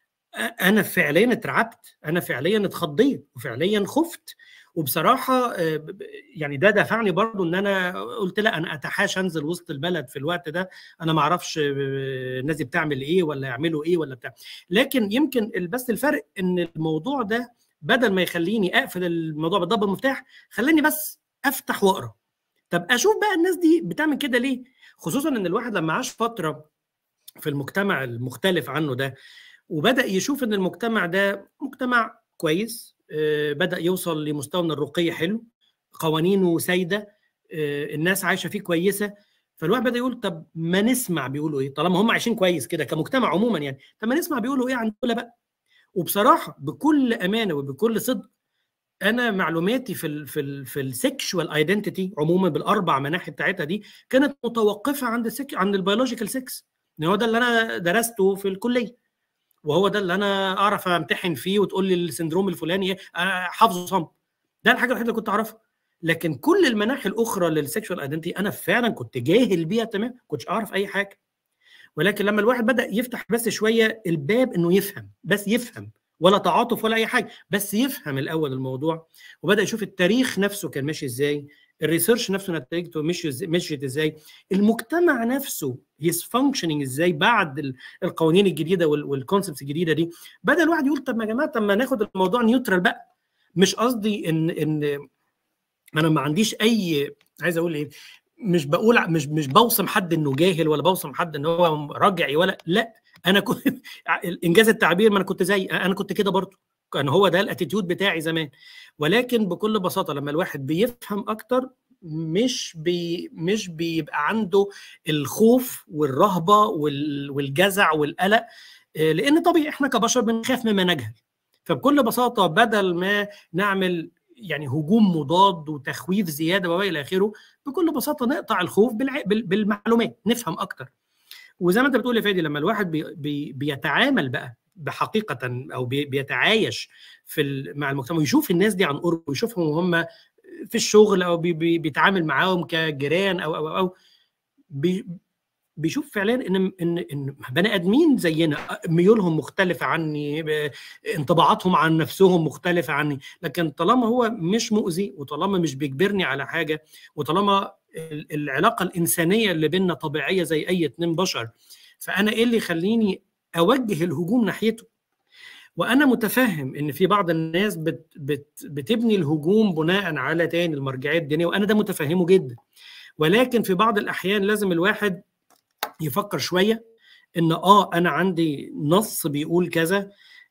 انا فعليا اترعبت انا فعليا اتخضيت وفعليا خفت وبصراحه يعني ده دفعني برضو ان انا قلت لا انا اتحاشى انزل وسط البلد في الوقت ده انا ما اعرفش الناس دي بتعمل ايه ولا يعملوا ايه ولا بتاع لكن يمكن بس الفرق ان الموضوع ده بدل ما يخليني اقفل الموضوع بالضبط المفتاح خلاني بس افتح واقرا طب اشوف بقى الناس دي بتعمل كده ليه خصوصا ان الواحد لما عاش فتره في المجتمع المختلف عنه ده وبدا يشوف ان المجتمع ده مجتمع كويس بدا يوصل لمستوى من الرقي حلو قوانينه سايده الناس عايشه فيه كويسه فالواحد بدا يقول طب ما نسمع بيقولوا ايه طالما هم عايشين كويس كده كمجتمع عموما يعني طب ما نسمع بيقولوا ايه عن دول بقى وبصراحه بكل امانه وبكل صدق انا معلوماتي في ال في ال في السكشوال ايدنتيتي عموما بالاربع مناحي بتاعتها دي كانت متوقفه عند السك عند البيولوجيكال سكس ان هو ده اللي انا درسته في الكليه وهو ده اللي انا اعرف امتحن فيه وتقول لي السندروم الفلاني ايه حافظه صم ده الحاجه الوحيده اللي كنت اعرفها لكن كل المناحي الاخرى للسكشوال ايدنتيتي انا فعلا كنت جاهل بيها تمام كنتش اعرف اي حاجه ولكن لما الواحد بدا يفتح بس شويه الباب انه يفهم بس يفهم ولا تعاطف ولا اي حاجه بس يفهم الاول الموضوع وبدا يشوف التاريخ نفسه كان ماشي ازاي الريسيرش نفسه نتيجته مشي مشيت ازاي المجتمع نفسه هيز فانكشننج ازاي بعد القوانين الجديده والكونسبتس الجديده دي بدا الواحد يقول طب يا جماعه طب ما ناخد الموضوع نيوترال بقى مش قصدي ان ان انا ما عنديش اي عايز اقول ايه مش بقول مش مش بوصم حد انه جاهل ولا بوصم حد ان هو رجعي ولا لا انا كنت انجاز التعبير ما انا كنت زي انا كنت كده برضه كان هو ده الاتيتيود بتاعي زمان ولكن بكل بساطه لما الواحد بيفهم اكتر مش بي مش بيبقى عنده الخوف والرهبه والجزع والقلق لان طبيعي احنا كبشر بنخاف مما نجهل فبكل بساطه بدل ما نعمل يعني هجوم مضاد وتخويف زياده والى اخره بكل بساطه نقطع الخوف بالمعلومات نفهم اكتر وزي ما انت بتقول يا فادي لما الواحد بي بي بيتعامل بقى بحقيقه او بي بيتعايش في مع المجتمع ويشوف الناس دي عن قرب ويشوفهم وهم في الشغل او بي بي بيتعامل معاهم كجيران او او او بي بيشوف فعلا ان ان ان بني ادمين زينا ميولهم مختلفه عني انطباعاتهم عن نفسهم مختلفه عني لكن طالما هو مش مؤذي وطالما مش بيجبرني على حاجه وطالما العلاقه الانسانيه اللي بيننا طبيعيه زي اي اتنين بشر فانا ايه اللي يخليني اوجه الهجوم ناحيته وانا متفهم ان في بعض الناس بت بت بتبني الهجوم بناء على تاني المرجعيه الدينيه وانا ده متفهمه جدا ولكن في بعض الاحيان لازم الواحد يفكر شويه ان اه انا عندي نص بيقول كذا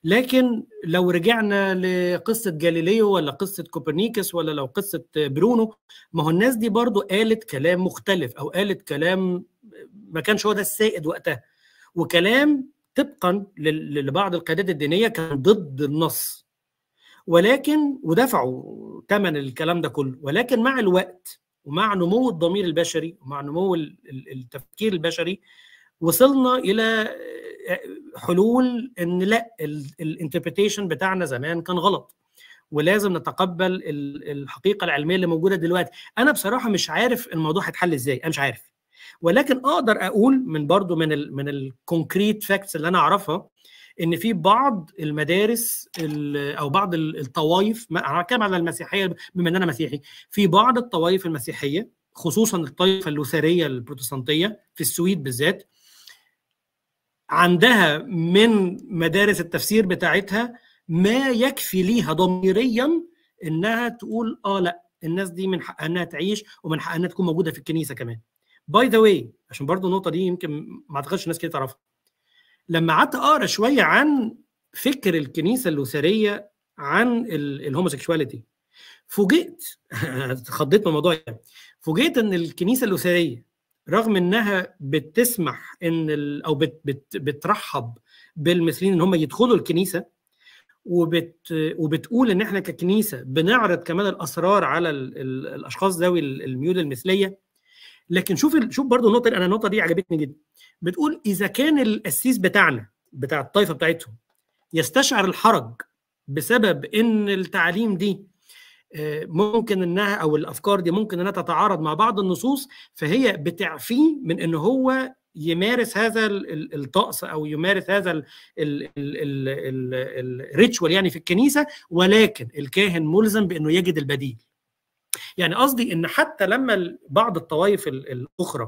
لكن لو رجعنا لقصة جاليليو ولا قصة كوبرنيكوس ولا لو قصة برونو ما هو الناس دي برضو قالت كلام مختلف أو قالت كلام ما كانش هو ده السائد وقتها وكلام طبقا لل- لبعض القيادات الدينيه كان ضد النص ولكن ودفعوا ثمن الكلام ده كله ولكن مع الوقت ومع نمو الضمير البشري ومع نمو ال- ال- التفكير البشري وصلنا الى حلول ان لا الانتربريتيشن بتاعنا زمان كان غلط ولازم نتقبل ال- الحقيقه العلميه اللي موجوده دلوقتي انا بصراحه مش عارف الموضوع هيتحل ازاي انا مش عارف ولكن اقدر اقول من برضو من ال من الكونكريت فاكتس اللي انا اعرفها ان في بعض المدارس ال- او بعض ال- الطوائف ما- انا هتكلم على المسيحيه بما ان انا مسيحي في بعض الطوائف المسيحيه خصوصا الطائفه اللوثريه البروتستانتيه في السويد بالذات عندها من مدارس التفسير بتاعتها ما يكفي ليها ضميريا انها تقول اه لا الناس دي من حقها انها تعيش ومن حقها انها تكون موجوده في الكنيسه كمان باي ذا واي عشان برضو النقطه دي يمكن ما اعتقدش الناس كتير تعرفها لما قعدت اقرا شويه عن فكر الكنيسه اللوثريه عن الهوموسيكشواليتي فوجئت اتخضيت من الموضوع يعني فوجئت ان الكنيسه اللوثريه رغم انها بتسمح ان ال او بت بت بترحب بالمثليين ان هم يدخلوا الكنيسه وبت وبتقول ان احنا ككنيسه بنعرض كمان الاسرار على ال ال الاشخاص ذوي الميول المثليه لكن شوف ال- شوف برضو النقطه انا النقطه دي عجبتني جدا بتقول اذا كان القسيس بتاعنا بتاع الطائفه بتاعتهم يستشعر الحرج بسبب ان التعاليم دي آه، ممكن انها او الافكار دي ممكن انها تتعارض مع بعض النصوص فهي بتعفيه من ان هو يمارس هذا ال- ال- الطقس او يمارس هذا الريتشوال يعني في الكنيسه ولكن الكاهن ملزم بانه يجد البديل. يعني قصدي ان حتى لما ال- بعض الطوائف ال- الاخرى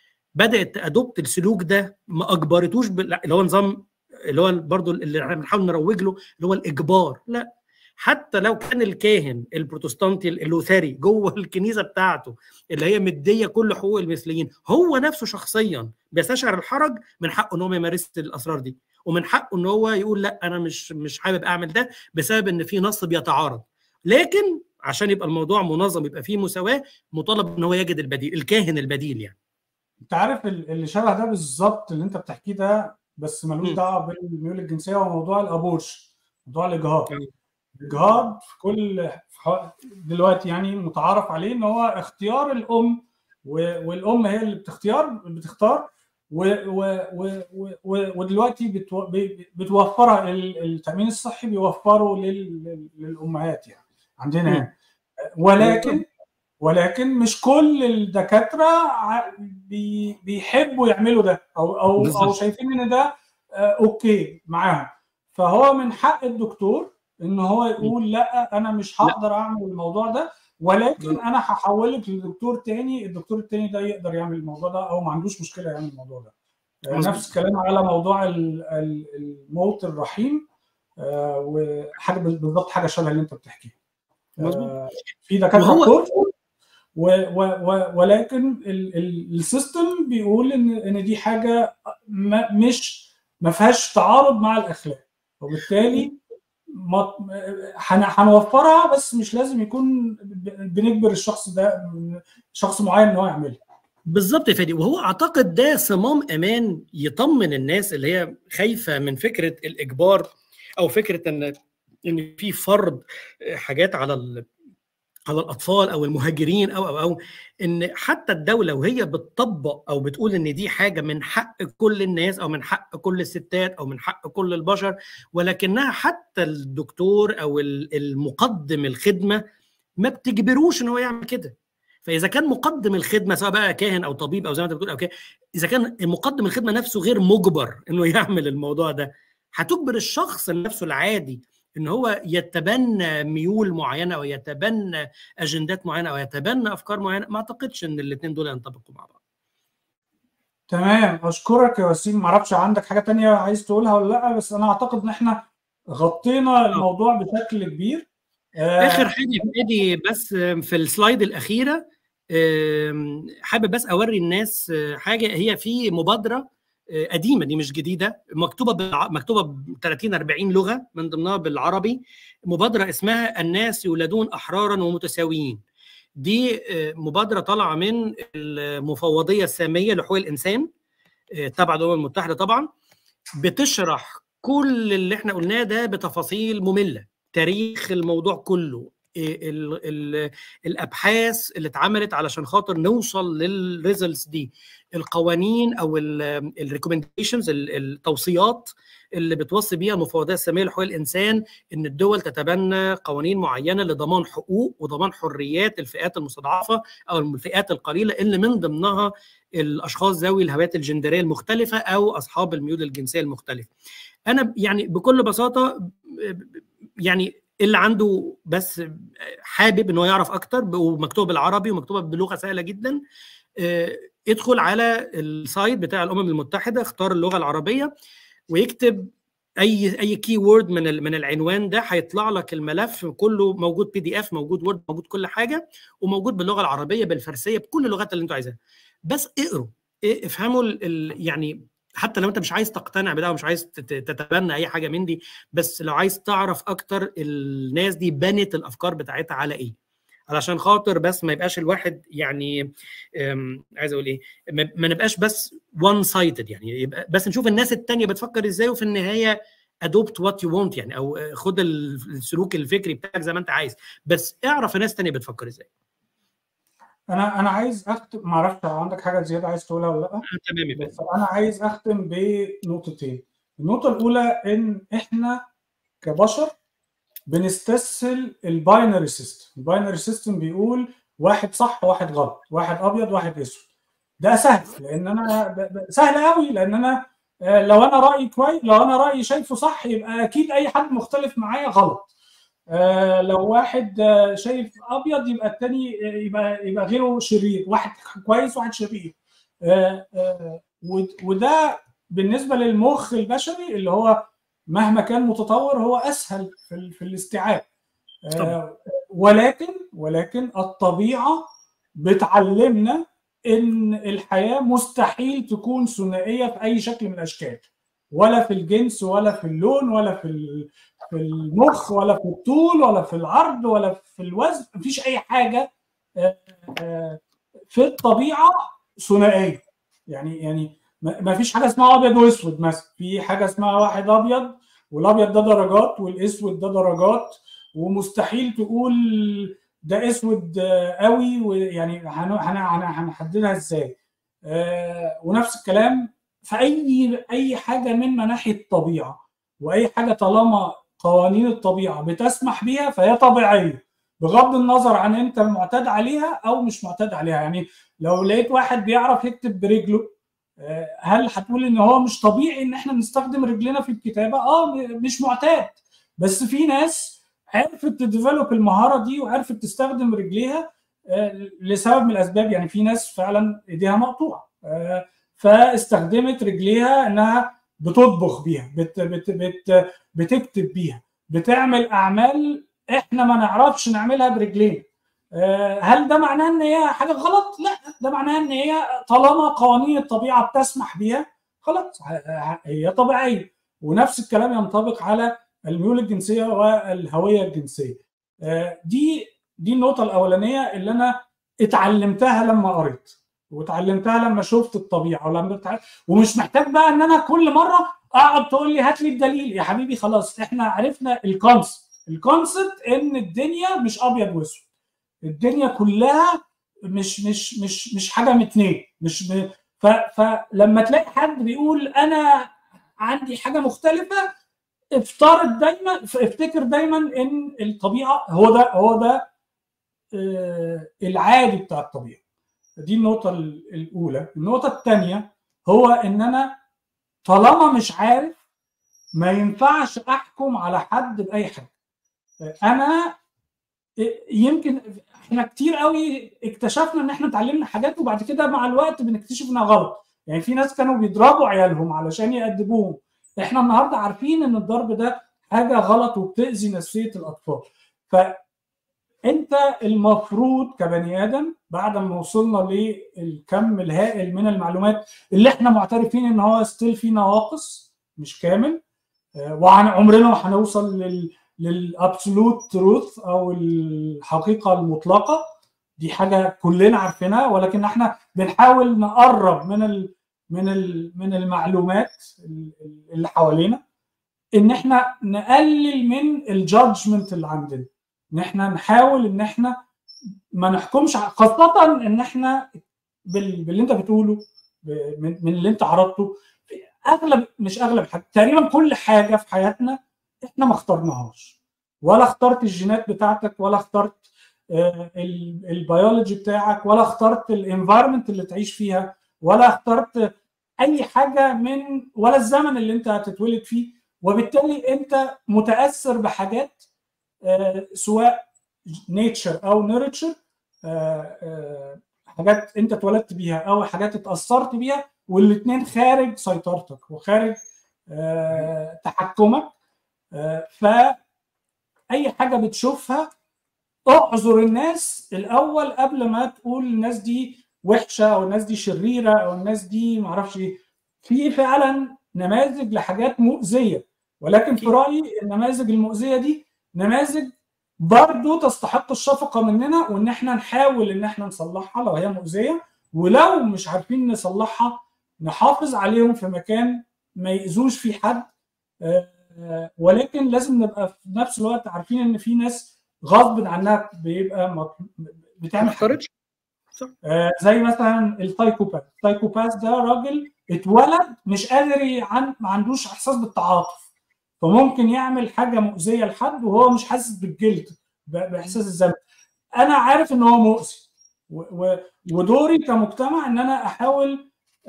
بدات تادوبت السلوك ده ما اجبرتوش بال- اللي هو نظام اللي هو برضه اللي احنا بنحاول نروج له اللي هو الاجبار لا حتى لو كان الكاهن البروتستانتي اللوثري جوه الكنيسه بتاعته اللي هي مديه كل حقوق المثليين هو نفسه شخصيا بيستشعر الحرج من حقه ان هو ما يمارس الاسرار دي ومن حقه ان هو يقول لا انا مش مش حابب اعمل ده بسبب ان في نص بيتعارض لكن عشان يبقى الموضوع منظم يبقى فيه مساواه مطالب ان هو يجد البديل الكاهن البديل يعني انت عارف ال- اللي شبه ده بالظبط اللي انت بتحكيه ده بس ملوش مم. دعوه بالميول الجنسيه هو موضوع الابورش موضوع الاجهاض أيوة. الاجهاض في كل في ح- دلوقتي يعني متعارف عليه ان هو اختيار الام و- والام هي اللي بتختار بتختار و- و- و- و- و- ودلوقتي بتو- بي- بتوفرها ال- التامين الصحي بيوفره لل- لل- للامهات يعني عندنا مم. هنا ولكن ولكن مش كل الدكاتره ع- بي- بيحبوا يعملوا ده او او او بالظبط. شايفين ان ده آه، اوكي معاهم فهو من حق الدكتور ان هو يقول لا انا مش هقدر اعمل الموضوع ده ولكن انا هحولك لدكتور تاني الدكتور التاني ده يقدر يعمل الموضوع ده او ما عندوش مشكله يعمل الموضوع ده آه، مظبوط. نفس الكلام على موضوع ال- ال- الموت الرحيم آه، وحاجه بالظبط حاجه شبه اللي انت بتحكيها مظبوط. آه، في دكاتره وهو- كتار و و و ولكن ال- ال- السيستم بيقول ان ان دي حاجه ما مش ما فيهاش تعارض مع الاخلاق وبالتالي ما- هن- هنوفرها بس مش لازم يكون ب- بنجبر الشخص ده شخص معين ان هو يعملها بالظبط يا فادي وهو اعتقد ده صمام امان يطمن الناس اللي هي خايفه من فكره الاجبار او فكره ان ان في فرض حاجات على ال- على الاطفال او المهاجرين او او او ان حتى الدوله وهي بتطبق او بتقول ان دي حاجه من حق كل الناس او من حق كل الستات او من حق كل البشر ولكنها حتى الدكتور او ال- المقدم الخدمه ما بتجبروش ان هو يعمل كده فاذا كان مقدم الخدمه سواء بقى كاهن او طبيب او زي ما انت بتقول او كده اذا كان مقدم الخدمه نفسه غير مجبر انه يعمل الموضوع ده هتجبر الشخص نفسه العادي ان هو يتبنى ميول معينه او يتبنى اجندات معينه او يتبنى افكار معينه ما اعتقدش ان الاثنين دول ينطبقوا مع بعض تمام اشكرك يا وسيم معرفش عندك حاجه تانية عايز تقولها ولا لا بس انا اعتقد ان احنا غطينا الموضوع بشكل كبير آه، اخر حاجه يا فادي بس في السلايد الاخيره آم، حابب بس اوري الناس آه، حاجه هي في مبادره آه، قديمه دي مش جديده مكتوبه بالع... مكتوبه ب 30 40 لغه من ضمنها بالعربي مبادره اسمها الناس يولدون احرارا ومتساويين دي آه، مبادره طالعه من المفوضيه الساميه لحقوق الانسان آه، تبع الامم المتحده طبعا بتشرح كل اللي احنا قلناه ده بتفاصيل ممله تاريخ الموضوع كله ال ال الابحاث اللي اتعملت علشان خاطر نوصل للريزلتس دي القوانين او الريكومنديشنز التوصيات اللي بتوصي بيها المفوضيه الساميه لحقوق الانسان ان الدول تتبنى قوانين معينه لضمان حقوق وضمان حريات الفئات المستضعفه او الفئات القليله اللي من ضمنها الاشخاص ذوي الهويات الجندريه المختلفه او اصحاب الميول الجنسيه المختلفه. انا يعني بكل بساطه يعني اللي عنده بس حابب ان هو يعرف اكتر ومكتوب بالعربي ومكتوبه بلغه سهله جدا ادخل على السايت بتاع الامم المتحده اختار اللغه العربيه ويكتب اي اي كي وورد من من العنوان ده هيطلع لك الملف كله موجود بي دي اف موجود وورد موجود كل حاجه وموجود باللغه العربيه بالفارسيه بكل اللغات اللي انتوا عايزينها بس اقروا افهموا ال يعني حتى لو انت مش عايز تقتنع بده ومش عايز تتبنى اي حاجه من دي بس لو عايز تعرف اكتر الناس دي بنت الافكار بتاعتها على ايه علشان خاطر بس ما يبقاش الواحد يعني عايز اقول ايه ما نبقاش بس وان سايدد يعني يبقى بس نشوف الناس التانية بتفكر ازاي وفي النهايه ادوبت وات يو وونت يعني او خد السلوك الفكري بتاعك زي ما انت عايز بس اعرف الناس التانية بتفكر ازاي انا انا عايز اختم ما اعرفش عندك حاجه زياده عايز تقولها ولا لا تمام بس انا عايز اختم بنقطتين النقطه الاولى ان احنا كبشر بنستسهل الباينري سيستم الباينري سيستم بيقول واحد صح وواحد غلط واحد ابيض واحد اسود ده سهل لان انا سهل قوي لان انا لو انا رايي كويس لو انا رايي شايفه صح يبقى اكيد اي حد مختلف معايا غلط آه لو واحد آه شايف ابيض يبقى الثاني آه يبقى يبقى غيره شرير واحد كويس واحد شرير وده بالنسبه للمخ البشري اللي هو مهما كان متطور هو اسهل في, في الاستيعاب ولكن ولكن الطبيعه بتعلمنا ان الحياه مستحيل تكون ثنائيه في اي شكل من الاشكال ولا في الجنس ولا في اللون ولا في في المخ ولا في الطول ولا في العرض ولا في الوزن مفيش اي حاجه في الطبيعه ثنائيه يعني يعني ما فيش حاجه اسمها ابيض واسود مثلا في حاجه اسمها واحد ابيض والابيض ده درجات والاسود ده درجات ومستحيل تقول ده اسود قوي ويعني هنحددها ازاي ونفس الكلام في اي اي حاجه من مناحي الطبيعه واي حاجه طالما قوانين الطبيعه بتسمح بيها فهي طبيعيه بغض النظر عن انت معتاد عليها او مش معتاد عليها يعني لو لقيت واحد بيعرف يكتب برجله هل هتقول ان هو مش طبيعي ان احنا نستخدم رجلنا في الكتابه اه مش معتاد بس في ناس عرفت تديفلوب المهاره دي وعرفت تستخدم رجليها لسبب من الاسباب يعني في ناس فعلا ايديها مقطوعه فاستخدمت رجليها انها بتطبخ بيها بت بت بت بتكتب بيها بتعمل اعمال احنا ما نعرفش نعملها برجلينا هل ده معناه ان هي حاجه غلط؟ لا ده معناه ان هي طالما قوانين الطبيعه بتسمح بيها خلاص هي طبيعيه ونفس الكلام ينطبق على الميول الجنسيه والهويه الجنسيه دي دي النقطه الاولانيه اللي انا اتعلمتها لما قريت واتعلمتها لما شفت الطبيعه ولما بتع... ومش محتاج بقى ان انا كل مره اقعد تقول لي هات لي الدليل يا حبيبي خلاص احنا عرفنا الكونسبت الكونسبت ان الدنيا مش ابيض واسود الدنيا كلها مش مش مش مش حاجه من اتنين مش م... ف... فلما تلاقي حد بيقول انا عندي حاجه مختلفه افترض دايما افتكر دايما ان الطبيعه هو ده هو ده آه العادي بتاع الطبيعه دي النقطه الاولى النقطه الثانيه هو ان انا طالما مش عارف ما ينفعش احكم على حد باي حاجه انا يمكن احنا كتير قوي اكتشفنا ان احنا اتعلمنا حاجات وبعد كده مع الوقت بنكتشف انها غلط يعني في ناس كانوا بيضربوا عيالهم علشان يأدبوهم احنا النهارده عارفين ان الضرب ده حاجه غلط وبتاذي نفسيه الاطفال فانت المفروض كبني ادم بعد ما وصلنا للكم الهائل من المعلومات اللي احنا معترفين ان هو ستيل فيه نواقص مش كامل وعمرنا ما هنوصل لل للابسولوت تروث او الحقيقه المطلقه دي حاجه كلنا عارفينها ولكن احنا بنحاول نقرب من من من المعلومات اللي حوالينا ان احنا نقلل من الجادجمنت اللي عندنا ان احنا نحاول ان احنا ما نحكمش خاصه ان احنا باللي انت بتقوله من اللي انت عرضته اغلب مش اغلب حاجة تقريبا كل حاجه في حياتنا احنا ما اخترناهاش ولا اخترت الجينات بتاعتك ولا اخترت البيولوجي بتاعك ولا اخترت الانفايرمنت اللي تعيش فيها ولا اخترت اي حاجه من ولا الزمن اللي انت هتتولد فيه وبالتالي انت متاثر بحاجات سواء نيتشر او نيرتشر حاجات انت اتولدت بيها او حاجات اتاثرت بيها والاثنين خارج سيطرتك وخارج تحكمك فاي حاجه بتشوفها اعذر الناس الاول قبل ما تقول الناس دي وحشه او الناس دي شريره او الناس دي معرفش ايه في فعلا نماذج لحاجات مؤذيه ولكن في رايي النماذج المؤذيه دي نماذج برضه تستحق الشفقه مننا وان احنا نحاول ان احنا نصلحها لو هي مؤذيه ولو مش عارفين نصلحها نحافظ عليهم في مكان ما يأذوش فيه حد ولكن لازم نبقى في نفس الوقت عارفين ان في ناس غصب عنها بيبقى بتعمل حاجات زي مثلا التايكوباث التايكوباث ده راجل اتولد مش قادر عن ما عندوش احساس بالتعاطف فممكن يعمل حاجه مؤذيه لحد وهو مش حاسس بالجلد باحساس الذنب انا عارف ان هو مؤذي ودوري كمجتمع ان انا احاول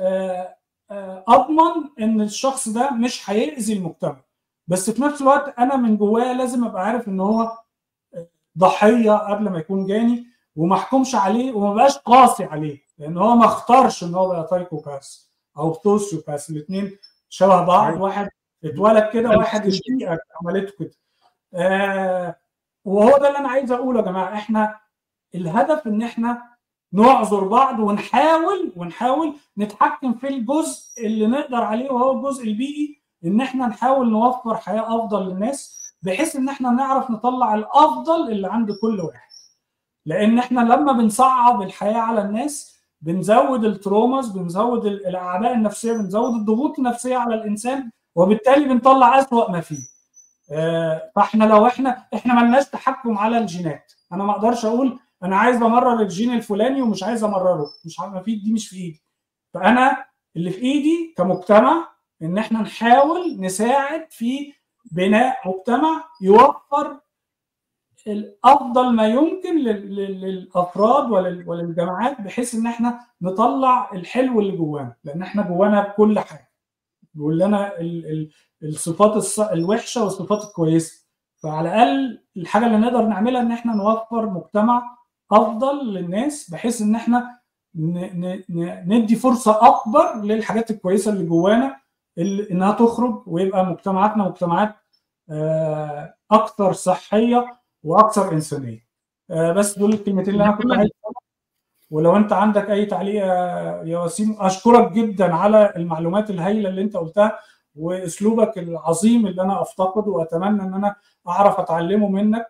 اضمن ان الشخص ده مش هيأذي المجتمع بس في نفس الوقت انا من جوايا لازم ابقى عارف ان هو ضحيه قبل ما يكون جاني وما احكمش عليه وما بقاش قاسي عليه لان هو ما اختارش ان هو بقى تايكوباس او توسيوباس الاثنين شبه بعض واحد اتولد كده واحد البيئه عملته كده آه وهو ده اللي انا عايز اقوله يا جماعه احنا الهدف ان احنا نعذر بعض ونحاول ونحاول نتحكم في الجزء اللي نقدر عليه وهو الجزء البيئي ان احنا نحاول نوفر حياه افضل للناس بحيث ان احنا نعرف نطلع الافضل اللي عند كل واحد لان احنا لما بنصعب الحياه على الناس بنزود التروماز بنزود الاعباء النفسيه بنزود الضغوط النفسيه على الانسان وبالتالي بنطلع اسوأ ما فيه آه فاحنا لو احنا احنا ملناش تحكم على الجينات انا ما اقدرش اقول انا عايز امرر الجين الفلاني ومش عايز امرره مش ما في دي مش في ايدي فانا اللي في ايدي كمجتمع ان احنا نحاول نساعد في بناء مجتمع يوفر الافضل ما يمكن للافراد وللجماعات بحيث ان احنا نطلع الحلو اللي جوانا لان احنا جوانا كل حاجه بيقول لنا الصفات الوحشه والصفات الكويسه فعلى الاقل الحاجه اللي نقدر نعملها ان احنا نوفر مجتمع افضل للناس بحيث ان احنا ندي فرصه اكبر للحاجات الكويسه اللي جوانا اللي انها تخرج ويبقى مجتمعاتنا مجتمعات اكثر صحيه واكثر انسانيه بس دول الكلمتين اللي انا كنت عايز ولو انت عندك اي تعليق يا وسيم اشكرك جدا على المعلومات الهائله اللي انت قلتها واسلوبك العظيم اللي انا افتقده واتمنى ان انا اعرف اتعلمه منك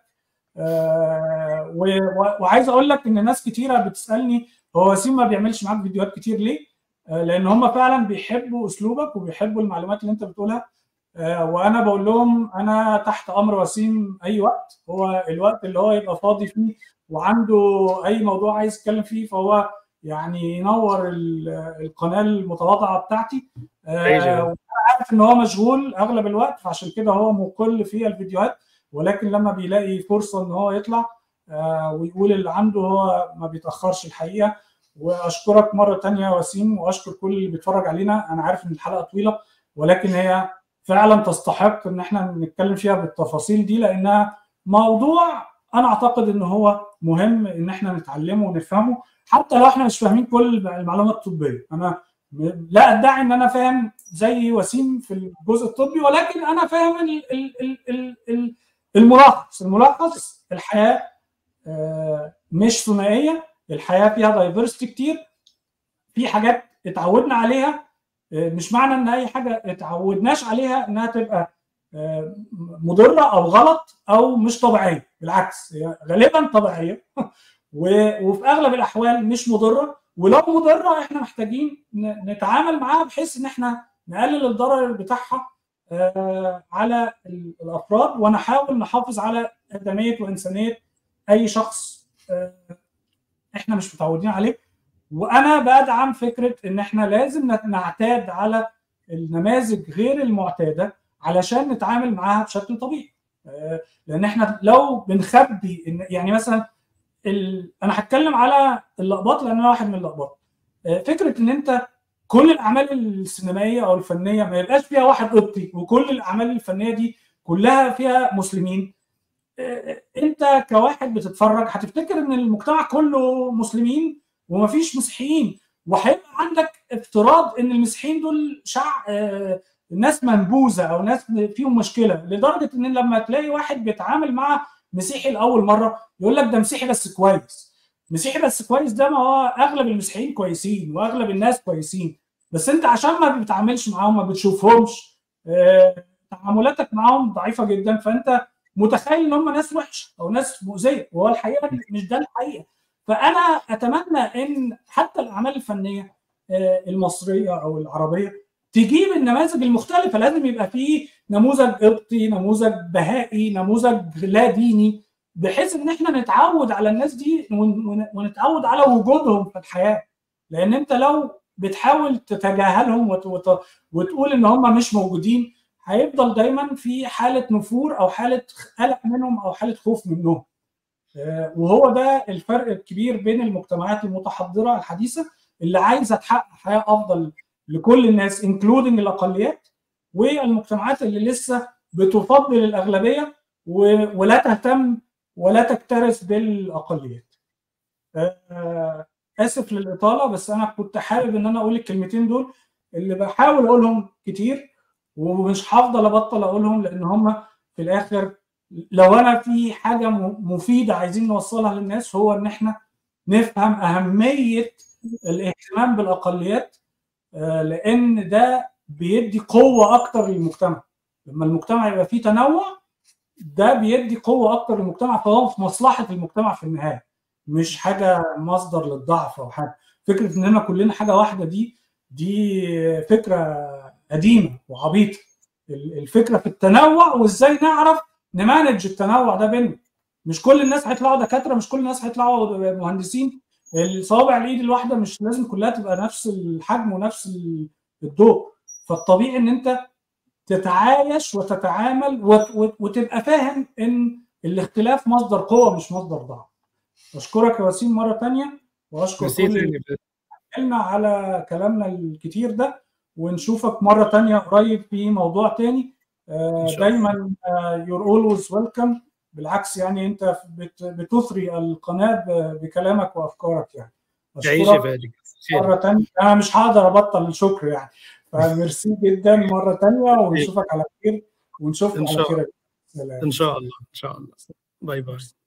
وعايز اقول لك ان ناس كتيره بتسالني هو وسيم ما بيعملش معاك فيديوهات كتير ليه؟ لان هم فعلا بيحبوا اسلوبك وبيحبوا المعلومات اللي انت بتقولها وانا بقول لهم انا تحت امر وسيم اي وقت هو الوقت اللي هو يبقى فاضي فيه وعنده اي موضوع عايز يتكلم فيه فهو يعني ينور القناه المتواضعه بتاعتي وانا عارف ان هو مشغول اغلب الوقت فعشان كده هو مقل في الفيديوهات ولكن لما بيلاقي فرصه ان هو يطلع ويقول اللي عنده هو ما بيتاخرش الحقيقه واشكرك مره تانية يا وسيم واشكر كل اللي بيتفرج علينا انا عارف ان الحلقه طويله ولكن هي فعلا تستحق ان احنا نتكلم فيها بالتفاصيل دي لانها موضوع انا اعتقد ان هو مهم ان احنا نتعلمه ونفهمه حتى لو احنا مش فاهمين كل المعلومات الطبيه انا لا ادعي ان انا فاهم زي وسيم في الجزء الطبي ولكن انا فاهم ال ال ال ال الملخص الملخص الحياه مش ثنائيه الحياه فيها دايفرستي كتير في حاجات اتعودنا عليها مش معنى ان اي حاجه اتعودناش عليها انها تبقى مضره او غلط او مش طبيعيه بالعكس هي غالبا طبيعيه وفي اغلب الاحوال مش مضره ولو مضره احنا محتاجين ن- نتعامل معاها بحيث ان احنا نقلل الضرر بتاعها آه، على ال- الافراد ونحاول نحافظ على ادميه وانسانيه اي شخص آه، احنا مش متعودين عليه وانا بدعم فكره ان احنا لازم نت- نعتاد على النماذج غير المعتاده علشان نتعامل معاها بشكل طبيعي آه، لان احنا لو بنخبي إن يعني مثلا ال... انا هتكلم على اللقبات لان انا واحد من اللقبات آه، فكره ان انت كل الاعمال السينمائيه او الفنيه ما يبقاش فيها واحد قبطي وكل الاعمال الفنيه دي كلها فيها مسلمين آه، انت كواحد بتتفرج هتفتكر ان المجتمع كله مسلمين ومفيش مسيحيين وهيبقى عندك افتراض ان المسيحيين دول شع آه، ناس منبوذه او ناس فيهم مشكله لدرجه ان لما تلاقي واحد بيتعامل مع مسيحي لاول مره يقول لك ده مسيحي بس كويس مسيحي بس كويس ده ما هو اغلب المسيحيين كويسين واغلب الناس كويسين بس انت عشان ما بتتعاملش معاهم ما بتشوفهمش آه، تعاملاتك معاهم ضعيفه جدا فانت متخيل ان هم ناس وحشه او ناس مؤذيه وهو الحقيقه مش ده الحقيقه فانا اتمنى ان حتى الاعمال الفنيه آه، المصريه او العربيه تجيب النماذج المختلفه لازم يبقى فيه نموذج قبطي نموذج بهائي نموذج لا ديني بحيث ان احنا نتعود على الناس دي ون- ون- ونتعود على وجودهم في الحياه لان انت لو بتحاول تتجاهلهم وت- وت- وتقول ان هم مش موجودين هيفضل دايما في حاله نفور او حاله قلق منهم او حاله خوف منهم آه، وهو ده الفرق الكبير بين المجتمعات المتحضره الحديثه اللي عايزه تحقق حياه افضل لكل الناس انكلودنج الاقليات والمجتمعات اللي لسه بتفضل الاغلبيه و- ولا تهتم ولا تكترث بالاقليات. آه، اسف للاطاله بس انا كنت حابب ان انا اقول الكلمتين دول اللي بحاول اقولهم كتير ومش هفضل ابطل اقولهم لان هم في الاخر لو انا في حاجه م- مفيده عايزين نوصلها للناس هو ان احنا نفهم اهميه الاهتمام بالاقليات آه، لان ده بيدي قوه اكتر للمجتمع لما المجتمع يبقى فيه تنوع ده بيدي قوه اكتر للمجتمع فهو في مصلحه المجتمع في النهايه مش حاجه مصدر للضعف او حاجه فكره اننا كلنا حاجه واحده دي دي فكره قديمه وعبيطه ال- الفكره في التنوع وازاي نعرف نمانج التنوع ده بيننا مش كل الناس هيطلعوا دكاتره مش كل الناس هيطلعوا مهندسين الصوابع الايد الواحده مش لازم كلها تبقى نفس الحجم ونفس ال- الضوء فالطبيعي ان انت تتعايش وتتعامل وت- وت- وتبقى فاهم ان الاختلاف مصدر قوه مش مصدر ضعف اشكرك يا وسيم مره تانية واشكر ميرسي كل اللي قلنا على كلامنا الكتير ده ونشوفك مرة تانية قريب في موضوع تاني آه، إن شاء الله. دايما يور اولويز ويلكم بالعكس يعني انت بت- بتثري القناة ب- بكلامك وافكارك يعني تعيش يا أشكرك فادي مرة تانية انا مش هقدر ابطل الشكر يعني فميرسي جدا مرة تانية ونشوفك على خير ونشوفك إن على شاء خير سلام ان شاء الله ان شاء الله باي باي